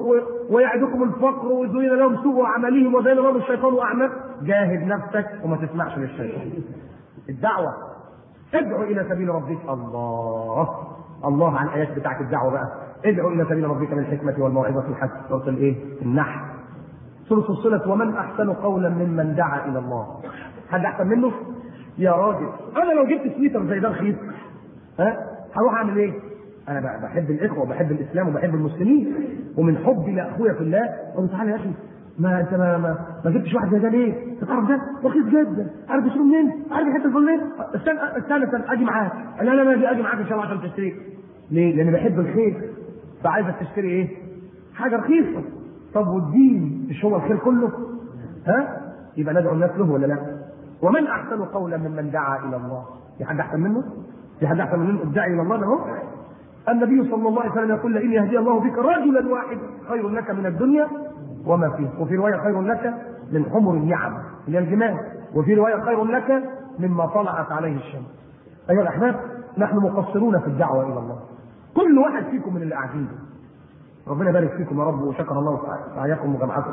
ويعدكم الفقر ويزين لهم سوء عملهم وزين لهم الشيطان اعمال جاهد نفسك وما تسمعش للشيطان الدعوه ادعو الى سبيل ربك الله الله على الايات بتاعت الدعوه بقى ادعو الى سبيل ربك بالحكمه والموعظه الحسنه سوره الايه؟ النحل سوره فصلت ومن احسن قولا ممن دعا الى الله حد احسن منه؟ يا راجل انا لو جبت سويتر زي ده رخيص ها هروح اعمل ايه؟ انا بقى بحب الاخوه وبحب الاسلام وبحب المسلمين ومن حبي لاخويا في الله قلت تعالى يا اخي ما انت ما ما, ما جبتش واحد زي ده ليه؟ انت تعرف ده رخيص جدا عارف تشتري منين؟ عارف الحته الفلانيه؟ استنى استنى استنى اجي معاك لا لا ما اجي اجي معاك ان شاء الله عشان تشتري ليه؟ لاني بحب الخير فعايزك تشتري ايه؟ حاجه رخيصه طب والدين مش هو الخير كله؟ ها؟ يبقى ندعو الناس له ولا لا؟ ومن احسن قولا ممن دعا الى الله؟ في حد احسن منه؟ في حد احسن منه الداعي الى الله ده هو؟ النبي صلى الله عليه وسلم يقول لئن يهدي الله بك رجلا واحدا خير لك من الدنيا وما فيه وفي روايه خير لك من حمر النعم اللي هي الجمال وفي روايه خير لك مما طلعت عليه الشمس ايها الاحباب نحن مقصرون في الدعوه الى الله كل واحد فيكم من اللي قاعدين ربنا يبارك فيكم يا رب وشكر الله سعيكم وجمعكم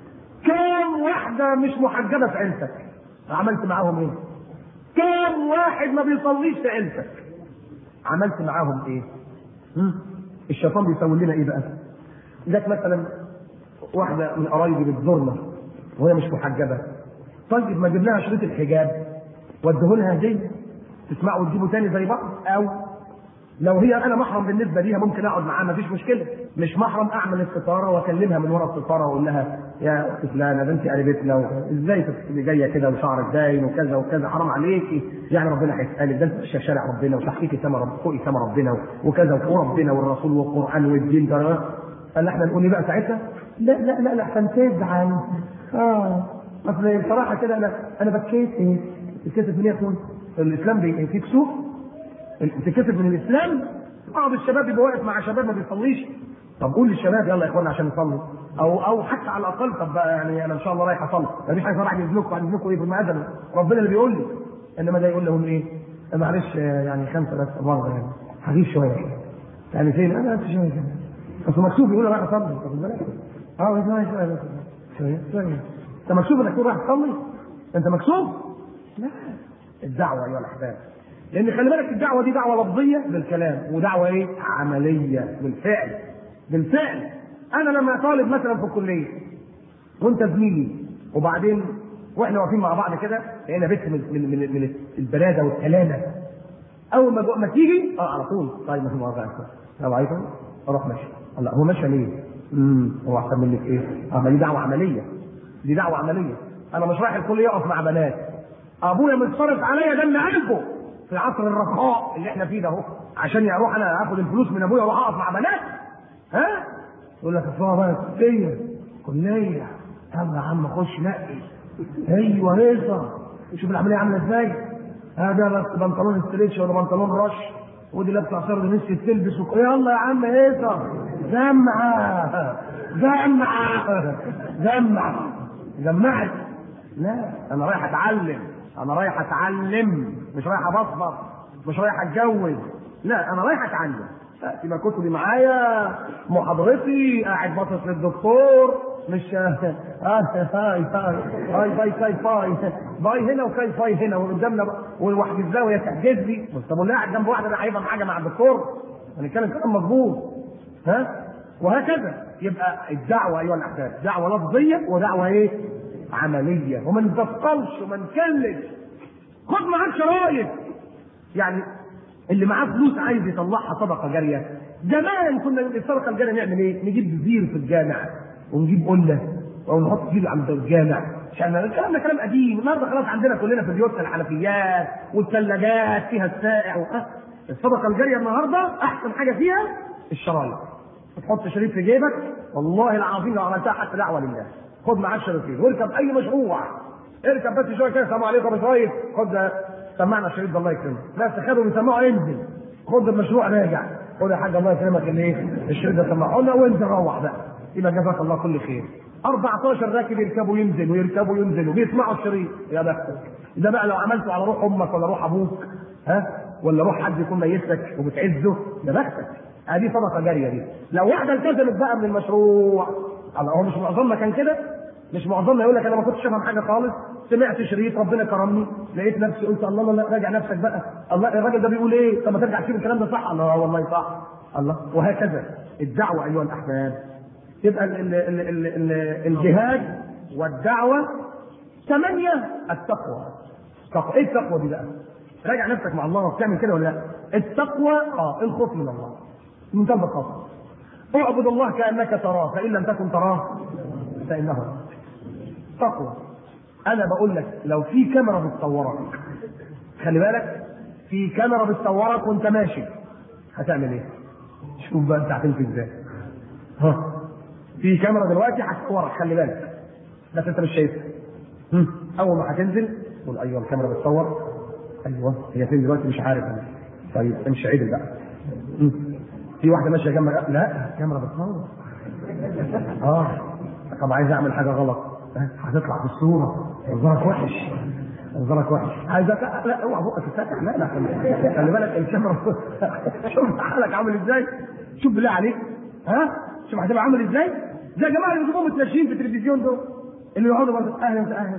كم واحده مش محجبه في عيلتك عملت معاهم ايه كم واحد ما بيصليش في عيلتك عملت معاهم ايه هم؟ الشيطان بيسوي لنا ايه بقى جت مثلا واحده من قرايبي بتزورنا وهي مش محجبه طيب ما اجيب لها شريط الحجاب واديه لها هديه تسمعوا وتجيبوا تاني زي بعض او لو هي انا محرم بالنسبه ليها ممكن اقعد معاها مفيش مشكله مش محرم اعمل الستاره واكلمها من ورا الستاره واقول لها يا اخت فلانه ده انت قريبتنا ازاي تبقي جايه كده وشعرك باين وكذا وكذا حرام عليكي يعني ربنا هيسالك ده انت في شارع ربنا وتحتيكي سما رب فوقي سما ربنا وكذا وربنا والرسول والقران والدين ده قال احنا نقول ايه بقى ساعتها؟ لا لا لا لا احسن تزعل اه اصل بصراحه كده انا انا بكيت ايه؟ بتكسف من ايه يا اخوان؟ الاسلام بي- فيه كسوف تكسب من الاسلام بعض الشباب يبقى واقف مع شباب ما بيصليش طب قول للشباب يلا يا اخوانا عشان نصلي او او حتى على الاقل طب بقى يعني انا ان شاء الله رايح اصلي مفيش حاجه راح يذنكم بعد يذنكم ايه في المأذن ربنا اللي بيقول لي انما ده يقول لهم ايه معلش يعني خمسه بس مره يعني خفيف شويه يعني فين انا انت شويه كده بس مكتوب يقول رايح اصلي واخد بالك اه شويه شويه شويه شويه انت مكتوب انك تقول رايح تصلي انت مكتوب لا الدعوه ايها الاحباب لان خلي بالك الدعوه دي دعوه لفظيه بالكلام ودعوه ايه عمليه بالفعل بالفعل انا لما طالب مثلا في الكليه وانت زميلي وبعدين واحنا واقفين مع بعض كده لقينا بنت من من من, من البلاده والسلامه اول ما ما تيجي اه على طول طيب ما هو بقى السلام عليكم اروح ماشي لا هو ماشي ليه؟ امم هو احسن منك ايه؟ اه ما دي دعوه عمليه دي دعوه عمليه انا مش رايح الكليه اقف مع بنات ابويا متصرف عليا دم قلبه في عصر الرخاء اللي احنا فيه ده اهو عشان اروح انا اخد الفلوس من ابويا واروح اقف مع بنات ها؟ يقول لك اصل بقى كليه كليه طب يا عم خش نقي ايوه هيصه شوف العمليه عامله ازاي هذا بس بنطلون ستريتش ولا بنطلون رش ودي لابسه عصير نسيت تلبس وك... يلا يا عم هيصه جمعه جمعه جمعه جمعت لا انا رايح اتعلم انا رايح اتعلم مش رايح ابصبر مش رايح اتجوز لا انا رايح اتعلم يبقى كتبي معايا محاضرتي قاعد باصص للدكتور مش هاي هاي هاي باي كاي باي باي هنا وكاي باي هنا وقدامنا وواحد الزاويه تحجز لي طب واللي قاعد جنب واحده ده هيفهم حاجه مع الدكتور هنتكلم كلام مظبوط ها وهكذا يبقى الدعوه ايها الاحباب دعوه لفظيه ودعوه ايه؟ عمليه وما نتثقلش وما نكلش خد معاك شرايط يعني اللي معاه فلوس عايز يطلعها صدقه جاريه زمان كنا الصدقه الجاريه نعمل ايه؟ نجيب زير في الجامع ونجيب قله او نحط زير عند الجامع عشان الكلام ده كلام قديم النهارده خلاص عندنا كلنا في بيوتنا الحنفيات والثلاجات فيها السائع و... الصدقه الجاريه النهارده احسن حاجه فيها الشرايط تحط شريط في جيبك والله العظيم لو عملتها حتى دعوه لله خد معاك شريطين واركب اي مشروع اركب بس شويه كده السلام عليكم يا شويه خد سمعنا الشريط ده الله يكرمك بس خدوا بيسمعوا انزل خد المشروع راجع خد يا حاج الله يكرمك الايه الشريط ده سمعه لنا وانزل روح بقى يبقى جزاك الله كل خير 14 راكب يركبوا ينزل ويركبوا ينزل وبيسمعوا الشريط يا بختك ده بقى لو عملته على روح امك ولا روح ابوك ها ولا روح حد يكون ميتك وبتعزه يا بختك ادي صدقه جاريه دي لو واحده التزمت بقى من المشروع الله هو مش معظمنا كان كده مش معظمنا يقول لك انا ما كنتش فاهم حاجه خالص سمعت شريط ربنا كرمني لقيت نفسي قلت الله لا راجع نفسك بقى الله الراجل ده بيقول ايه طب ما ترجع تشوف الكلام ده صح الله والله صح الله وهكذا الدعوه ايها الاحباب يبقى ال ال ال ال ال الجهاد والدعوه ثمانيه التقوى التقوى ايه التقوى دي بقى؟ راجع نفسك مع الله بتعمل كده ولا لا؟ التقوى اه الخوف من الله منتهى البساطه اعبد الله كانك تراه فان لم تكن تراه فانه تقوى انا بقول لك لو في كاميرا بتصورك خلي بالك في كاميرا بتصورك وانت ماشي هتعمل ايه؟ شوف بقى انت هتمشي ازاي ها في كاميرا دلوقتي هتصورك خلي بالك بس انت مش شايفها اول ما هتنزل تقول ايوه الكاميرا بتصور ايوه هي فين دلوقتي مش عارف انا طيب امشي عدل بقى في واحده ماشيه جنب لا الكاميرا بتصور اه طب عايز اعمل حاجه غلط هتطلع في الصوره منظرك وحش منظرك وحش عايزك لا اوعى بقك تفتح لا لا خلي بالك الكاميرا شوف حالك عامل ازاي شوف بالله عليك ها شوف هتبقى عامل ازاي زي الجماعه اللي بيجيبوهم متنشين في التلفزيون دول اللي يقعدوا برضه اهلا وسهلا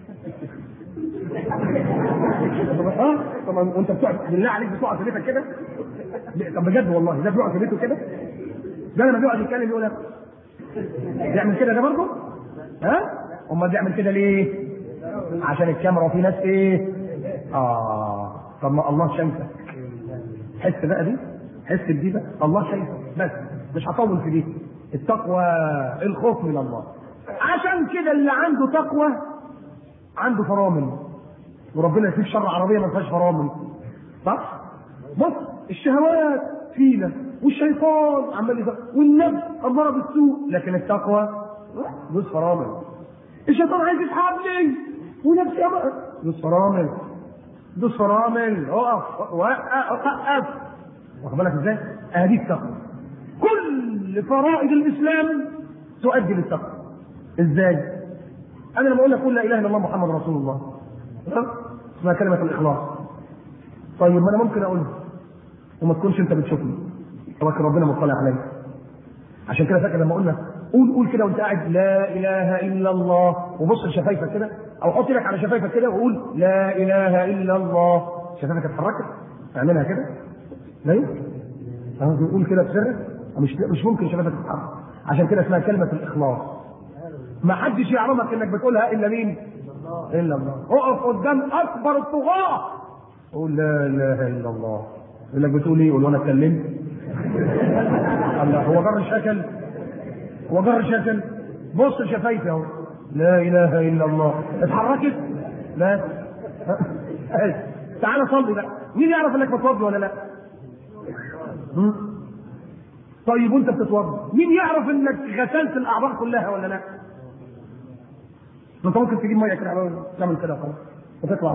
اه طبعا وانت بتقعد بالله عليك بتقعد في بيتك كده طب بجد والله ده بيقعد في بيته كده ده لما بيقعد يتكلم يقول لك يعمل كده ده برضه ها امال بيعمل كده ليه عشان الكاميرا وفي ناس ايه اه طب ما الله شايفك حس بقى دي حس بدي بقى الله شايفك بس مش هطول في دي التقوى الخوف من الله عشان كده اللي عنده تقوى عنده فرامل وربنا يكفيك شر عربيه ما فيهاش فرامل صح؟ بص الشهوات فينا والشيطان عمال يزق والنفس اماره بالسوء لكن التقوى دوس فرامل الشيطان عايز يسحبني ونفسي امر دوس فرامل دوس فرامل اقف وقف واخد بالك ازاي؟ ادي التقوى كل فرائض الاسلام تؤدي للتقوى ازاي؟ انا لما اقول لك قل لا اله الا الله محمد رسول الله اسمها كلمه الاخلاص طيب ما انا ممكن اقولها وما تكونش انت بتشوفني ولكن ربنا مطلع عليا عشان كده فاكر لما قلنا قول قول كده وانت قاعد لا اله الا الله وبص لشفايفك كده او حط ايدك على شفايفك كده وقول لا اله الا الله شفايفك اتحركت اعملها كده لا يمكن اهو بيقول كده بسرك مش مش ممكن شفايفك تتحرك عشان كده اسمها كلمه الاخلاص ما حدش يعرفك انك بتقولها الا مين؟ الا الله اقف قدام اكبر الطغاه قول لا اله الا الله يقول لك بتقول ايه؟ قول وانا اتكلمت الله هو جر شكل هو جر شكل بص لشفايفي اهو لا اله الا الله اتحركت لا تعالى صلي بقى مين يعرف انك بتوضي ولا لا هم؟ طيب وانت بتتوضا مين يعرف انك غسلت الاعضاء كلها ولا لا انت ممكن تجيب ميه كده تعمل كده خلاص وتطلع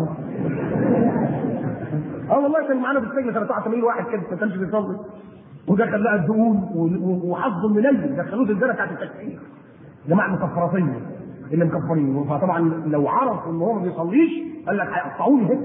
اه والله كان معانا في السجن 83 واحد كده ما كانش بيصلي ودخل لقى الدهون وحظه منيل دخلوه في الدرجه بتاعت التكفير جماعه مكفراتيه اللي مكفرين فطبعا لو عرفوا ان هو ما بيصليش قال لك هيقطعوني هنا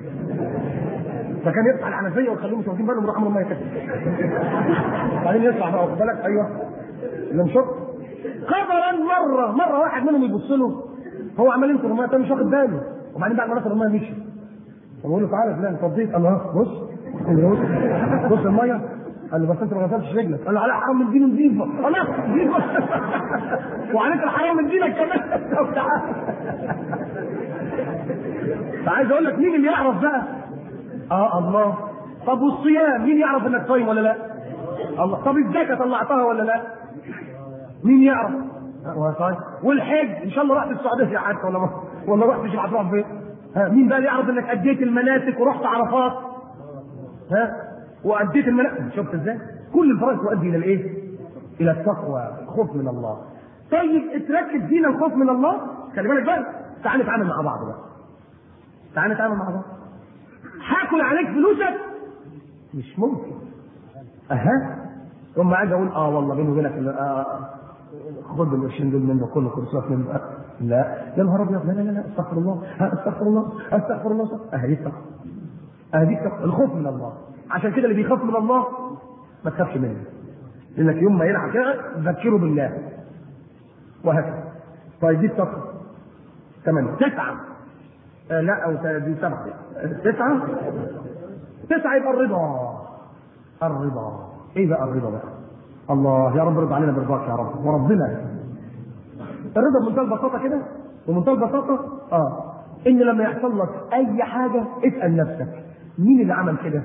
فكان يقطع الحنفيه ويخليهم مش واخدين بالهم يروح عملوا ميه كده بعدين يطلع بقى واخد بالك ايوه اللي مشط قدرا مره مره واحد منهم يبص له هو عمال ينطر الميه مش واخد باله وبعدين بعد ما نطر الميه مشي فبقول له تعالى فلان اتفضيت قال له ها بص بص بص الميه قال له بس انت ما غسلتش رجلك قال له على حرام من دين نظيفه خلاص نظيفه وعليك الحرام من دينك كمان طب تعالى فعايز اقول لك مين اللي يعرف بقى؟ اه الله طب والصيام مين يعرف انك صايم ولا لا؟ الله طب الزكاه طلعتها ولا لا؟ مين يعرف؟ هو صايم والحج ان شاء الله رحت السعوديه حتى ولا ما ولا رحت مش هتروح فين؟ ها مين بقى اللي يعرف انك اديت المناسك ورحت عرفات؟ ها واديت المناسك شفت ازاي؟ كل الفرائض تؤدي الى الايه؟ الى التقوى الخوف من الله. طيب اتركز فينا الخوف من الله خلي بالك بقى تعال نتعامل مع بعض بقى. تعال نتعامل مع بعض. هاكل عليك فلوسك؟ مش ممكن. اها ثم اجي اقول اه والله بيني وبينك آه خد القرشين دول منه كله كرسات منه لا يا نهار ابيض لا لا لا استغفر الله استغفر الله استغفر الله اهدي التقوى اهدي التقوى الخوف من الله عشان كده اللي بيخاف من الله ما تخافش منه لانك يوم ما يلعب كده ذكره بالله وهكذا طيب دي التقوى ثمانية تسعة آه لا او دي سبعة تسعة تسعة يبقى الرضا الرضا ايه بقى الرضا بقى الله يا رب ارضى علينا برضاك يا رب وربنا الرضا بمنتهى البساطه كده بمنتهى البساطه اه ان لما يحصل لك اي حاجه اسال نفسك مين اللي عمل كده؟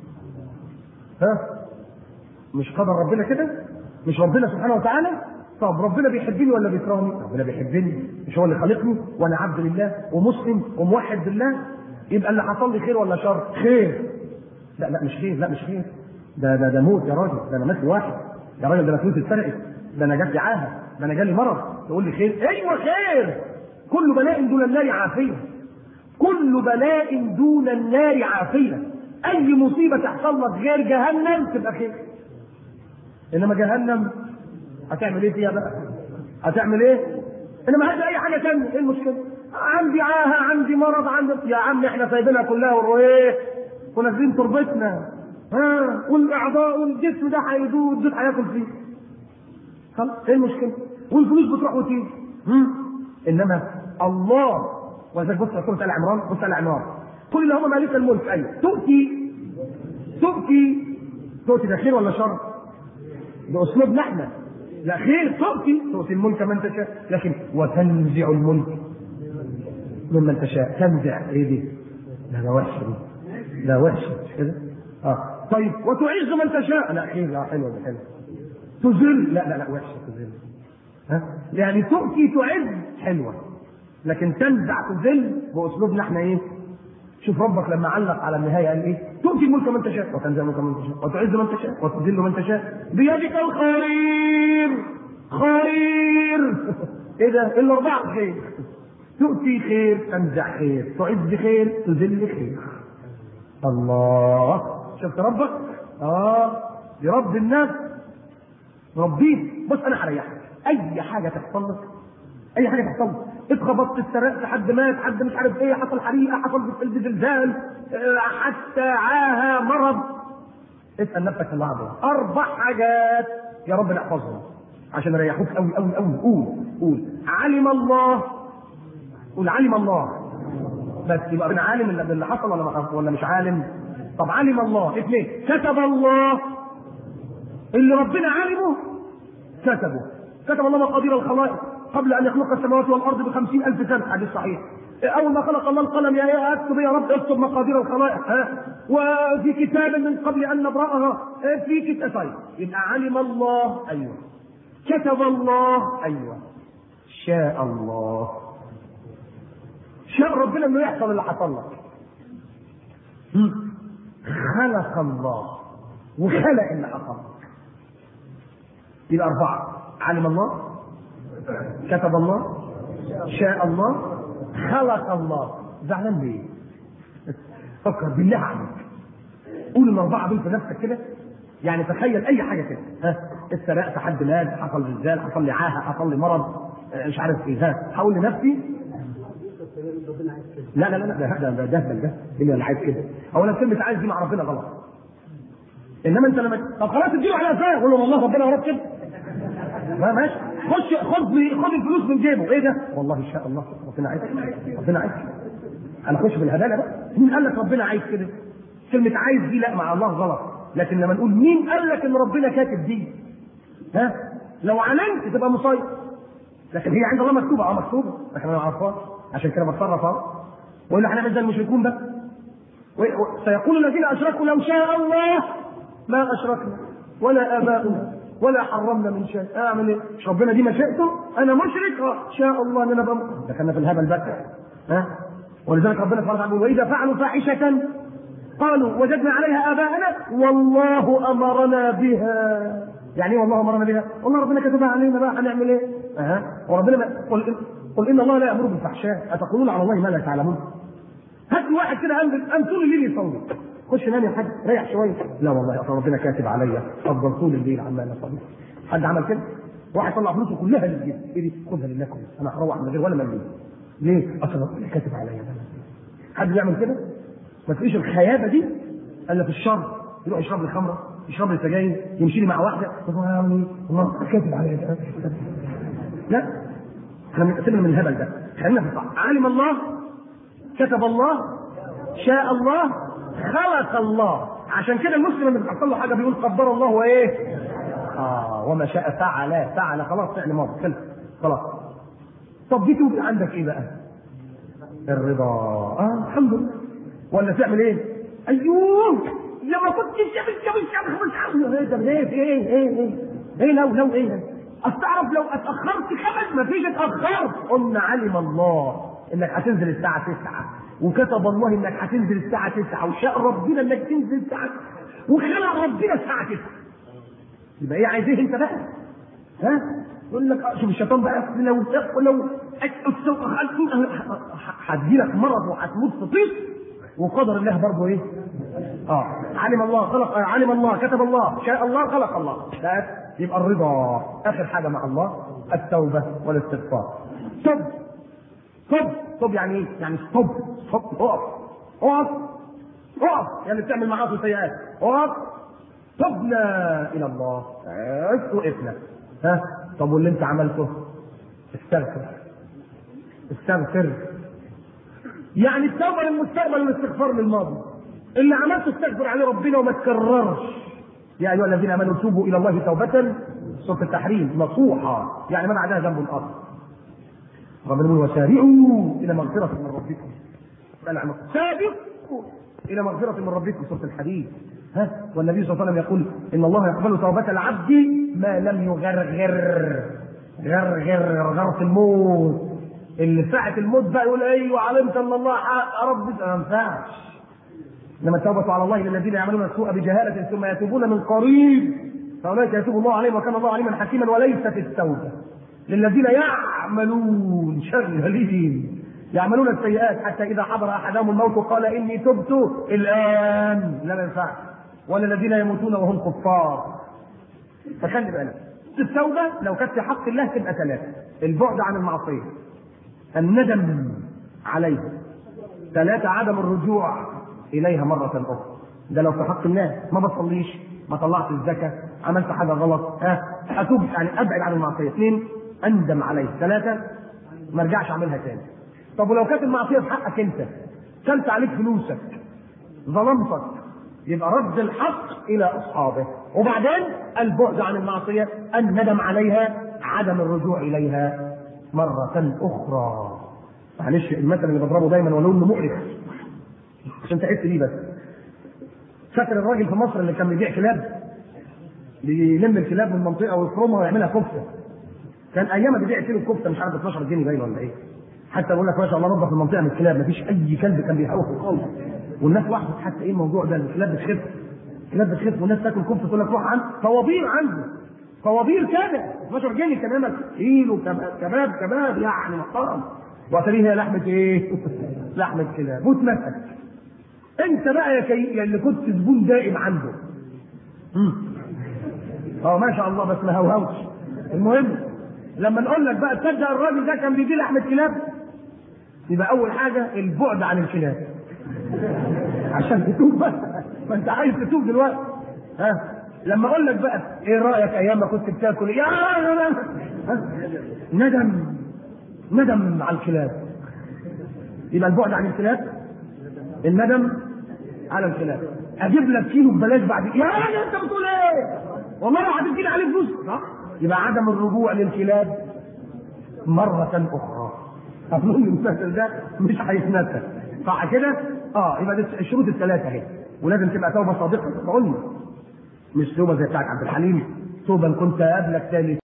ها؟ مش قدر ربنا كده؟ مش ربنا سبحانه وتعالى؟ طب ربنا بيحبني ولا بيكرهني؟ ربنا بيحبني مش هو اللي خلقني وانا عبد لله ومسلم وموحد بالله يبقى اللي حصل لي خير ولا شر؟ خير لا لا مش خير لا مش خير ده ده ده موت يا راجل ده انا مات واحد يا راجل ده انا فلوسي اتسرقت ده انا جات لي عاهه ده انا جالي مرض تقول لي خير ايوه خير كل بلاء دون النار عافيه كل بلاء دون النار عافيه اي مصيبه تحصل لك غير جهنم تبقى خير انما جهنم هتعمل ايه فيها بقى هتعمل ايه انما هات اي حاجه ثانيه ايه المشكله عندي عاهه عندي مرض عندي يا عم احنا سايبينها كلها وايه ونازلين تربتنا ها والاعضاء والجسم ده هيدور والجسم هياكل فيه خلاص ايه المشكله والفلوس بتروح وتيجي انما الله ولذلك بص سوره ال عمران بص ال عمران قل اللهم مالك الملك ايوه تؤتي تؤتي تؤتي ده خير ولا شر؟ ده اسلوبنا احنا لا خير تؤتي تؤتي الملك من تشاء لكن وتنزع الملك ممن تشاء تنزع ايه دي؟ لا ده وحشه دي ده وحشه مش كده؟ اه طيب وتعز من تشاء لا خير لا حلوه دي حلوه تذل لا لا لا وحشه تذل ها يعني تؤتي تعز حلوه لكن تنزع تذل باسلوبنا احنا ايه شوف ربك لما علق على النهايه قال ايه تؤتي الملك من تشاء وتنزع الملك من تشاء وتعز من تشاء وتذل من تشاء بيدك الخير خير ايه ده الاربعه خير تؤتي خير تنزع خير تعز خير تذل خير الله شفت ربك اه لرب الناس ربيه بص انا هريحك اي حاجه تحصل لك اي حاجه تحصل لك اتخبطت اتسرقت حد مات حد مش عارف ايه حصل حريقه حصل في قلب زلزال اه، حتى عاهه مرض اسال نفسك في اللحظه اربع حاجات يا رب نحفظهم عشان يريحوك قوي قوي قوي قول قول علم الله قول علم الله بس يبقى من عالم اللي اللي حصل ولا ما حصل ولا مش عالم طب علم الله اثنين كتب الله اللي ربنا علمه كتبه كتب الله مقادير الخلائق قبل ان يخلق السماوات والارض بخمسين الف سنه حديث صحيح اول ما خلق الله القلم يا ايه اكتب يا رب اكتب مقادير الخلائق ها وفي كتاب من قبل ان نبراها اه، في كتاب طيب يبقى علم الله ايوه كتب الله ايوه شاء الله شاء ربنا انه يحصل اللي حصل لك هم؟ خلق الله وخلق اللي حصل لك يبقى أربعة علم الله كتب الله شاء الله خلق الله زعلان ليه؟ فكر بالله عليك قول الأربعة دول في نفسك كده يعني تخيل أي حاجة كده ها اتسرقت حد مات حصل زلزال حصل لي عاهة حصل لي مرض اه، مش عارف ايه ها حول لنفسي لا لا لا لا ده ده ده ده ده اللي عايز كده اولا كلمه عايز دي مع ربنا غلط انما انت لما طب خلاص اديله على قفاه قول له والله ربنا وراك كده ما ماشي خش خد خد الفلوس من جيبه ايه ده؟ والله ان شاء الله ربنا عايز ربنا عايز انا اخش في الهباله بقى مين قال لك ربنا عايز كده؟ كلمه عايز دي لا مع الله غلط لكن لما نقول مين قال لك ان ربنا كاتب دي؟ ها؟ لو علنت تبقى مصيب لكن هي عند الله مكتوبه اه مكتوبه لكن انا ما اعرفهاش عشان كده بتصرف اهو والا احنا زي المشركون بقى و- و- سيقول الذين اشركوا لو شاء الله ما اشركنا ولا اباؤنا ولا حرمنا من شيء اعمل ايه؟ مش ربنا دي مشيئته انا مشرك اه شاء الله ان انا ابقى م- دخلنا في الهبل بقى ها ولذلك ربنا سبحانه وتعالى يقول واذا فعلوا فاحشه قالوا وجدنا عليها اباءنا والله امرنا بها يعني ايه والله امرنا بها؟ والله ربنا كتبها علينا بقى هنعمل ايه؟ اها وربنا ما قل إن قل ان الله لا يامر بالفحشاء اتقولون على الله ما لا تعلمون هات لي واحد كده قام قام طول الليل يصلي خش نام يا حاج ريح شويه لا والله اصل ربنا كاتب عليا افضل طول الليل عمال اصلي حد عمل كده؟ واحد طلع فلوسه كلها للجيب ايه دي؟ خدها لله كلها انا هروح من غير ولا مليم ليه؟ اصل ربنا كاتب عليا ده حد يعمل كده؟ ما تلاقيش الخيابه دي الا في الشر يروح يشرب لي خمره يشرب لي سجاير يمشي لي مع واحده طب انا اعمل ايه؟ والله كاتب عليا ده لا احنا سيبنا من الهبل ده خلينا في الصح علم الله كتب الله شاء الله خلق الله عشان كده المسلم لما بتحصل له حاجه بيقول قدر الله وايه؟ اه وما شاء فعل فعل خلاص فعل ماضي خلص خلاص طب دي توجد عندك ايه بقى؟ الرضا اه الحمد لله ولا تعمل ايه؟ ايوه يا ما كنت شبك شبك شبك مش عارف ايه ده ايه في ايه ايه ايه ايه لو لو ايه اصل تعرف لو اتاخرت خمس ما فيش اتاخرت قلنا علم الله انك هتنزل الساعه 9 وكتب الله انك هتنزل الساعه 9 وشاء ربنا انك تنزل الساعه وخلق ربنا الساعه 9 يبقى ايه عايز ايه انت بقى؟ ها؟ يقول لك آه، شوف الشيطان بقى لو لو هتجيلك مرض وهتموت في طيش وقدر الله برضه ايه؟ اه علم الله خلق آه، علم الله كتب الله شاء الله خلق الله بس يبقى الرضا اخر حاجه مع الله التوبه والاستغفار طب طب طب يعني ايه؟ يعني ستوب ستوب اقف اقف اقف يعني بتعمل معاصي سيئات اقف تبنا الى الله بس وقفنا ها طب واللي انت عملته استغفر استغفر يعني التوبه للمستقبل والاستغفار للماضي اللي عملته استغفر عليه ربنا وما تكررش يا ايها الذين امنوا توبوا الى الله توبه سوره التحريم نصوحا يعني ما بعدها ذنب اخر ربنا يقول وسارعوا الى مغفره من ربكم سابقوا الى مغفره من ربكم سوره الحديد ها والنبي صلى الله عليه وسلم يقول ان الله يقبل توبه العبد ما لم يغرغر غرغر غرغره الموت اللي ساعة الموت بقى يقول ايوه علمت ان الله حق رب ما ينفعش انما التوبة على الله للذين يعملون السوء بجهالة ثم يتوبون من قريب فاولئك يتوب الله عليهم وكان الله عليما حكيما وليست التوبة للذين يعملون شغالين يعملون السيئات حتى اذا حضر احدهم الموت قال اني تبت الان لا ما ينفعش ولا الذين يموتون وهم كفار فخلي بالك التوبة لو كانت في حق الله تبقى ثلاثة البعد عن المعصية الندم عليها ثلاثة عدم الرجوع إليها مرة أخرى ده لو في حق الناس ما بصليش ما طلعت الزكاة عملت حاجة غلط ها أتوب يعني أبعد عن المعصية اثنين أندم عليها ثلاثة ما ارجعش أعملها تاني طب ولو كانت المعصية في حقك أنت كلت عليك فلوسك ظلمتك يبقى رد الحق إلى أصحابه وبعدين البعد عن المعصية الندم عليها عدم الرجوع إليها مرة أخرى معلش المثل اللي بضربه دايما ولو انه مقرف عشان تحس بيه بس فاكر الراجل في مصر اللي كان بيبيع كلاب بيلم الكلاب من المنطقه ويفرمها ويعملها كفته كان ايام بيبيع كيلو كفته مش عارف 12 جنيه باين ولا ايه حتى يقول لك ما شاء الله نظف المنطقه من الكلاب مفيش اي كلب كان بيحوف خالص والناس لاحظت حتى ايه الموضوع ده الكلاب بتخف الكلاب بتخف والناس تاكل كفته تقول لك روح عند طوابير عنده طوابير كده 12 جنيه كان يعمل كيلو كباب كباب كباب يعني محترم وتريه هي لحمة ايه؟ لحمة كلاب واتمسك انت بقى يا كي يا اللي كنت زبون دائم عنده مم. اه ما شاء الله بس ما هوهوش المهم لما نقول لك بقى تصدق الراجل ده كان بيجي لحمة كلاب يبقى أول حاجة البعد عن الكلاب عشان تتوب بقى ما أنت عايز تتوب دلوقتي ها لما أقول لك بقى إيه رأيك أيام ما كنت بتاكل يا ندم ندم على الكلاب يبقى البعد عن الكلاب الندم على الكلاب اجيب لك كيلو ببلاش بعد يا راجل انت بتقول ايه؟ والله لو هتديني عليه فلوس صح؟ يبقى عدم الرجوع للكلاب مرة أخرى. أظن المثل ده مش هيتنسى. صح كده؟ اه يبقى دي الشروط الثلاثة اهي ولازم تبقى توبة صادقة قلنا مش توبة زي بتاعت عبد الحليم توبة كنت قبلك تاني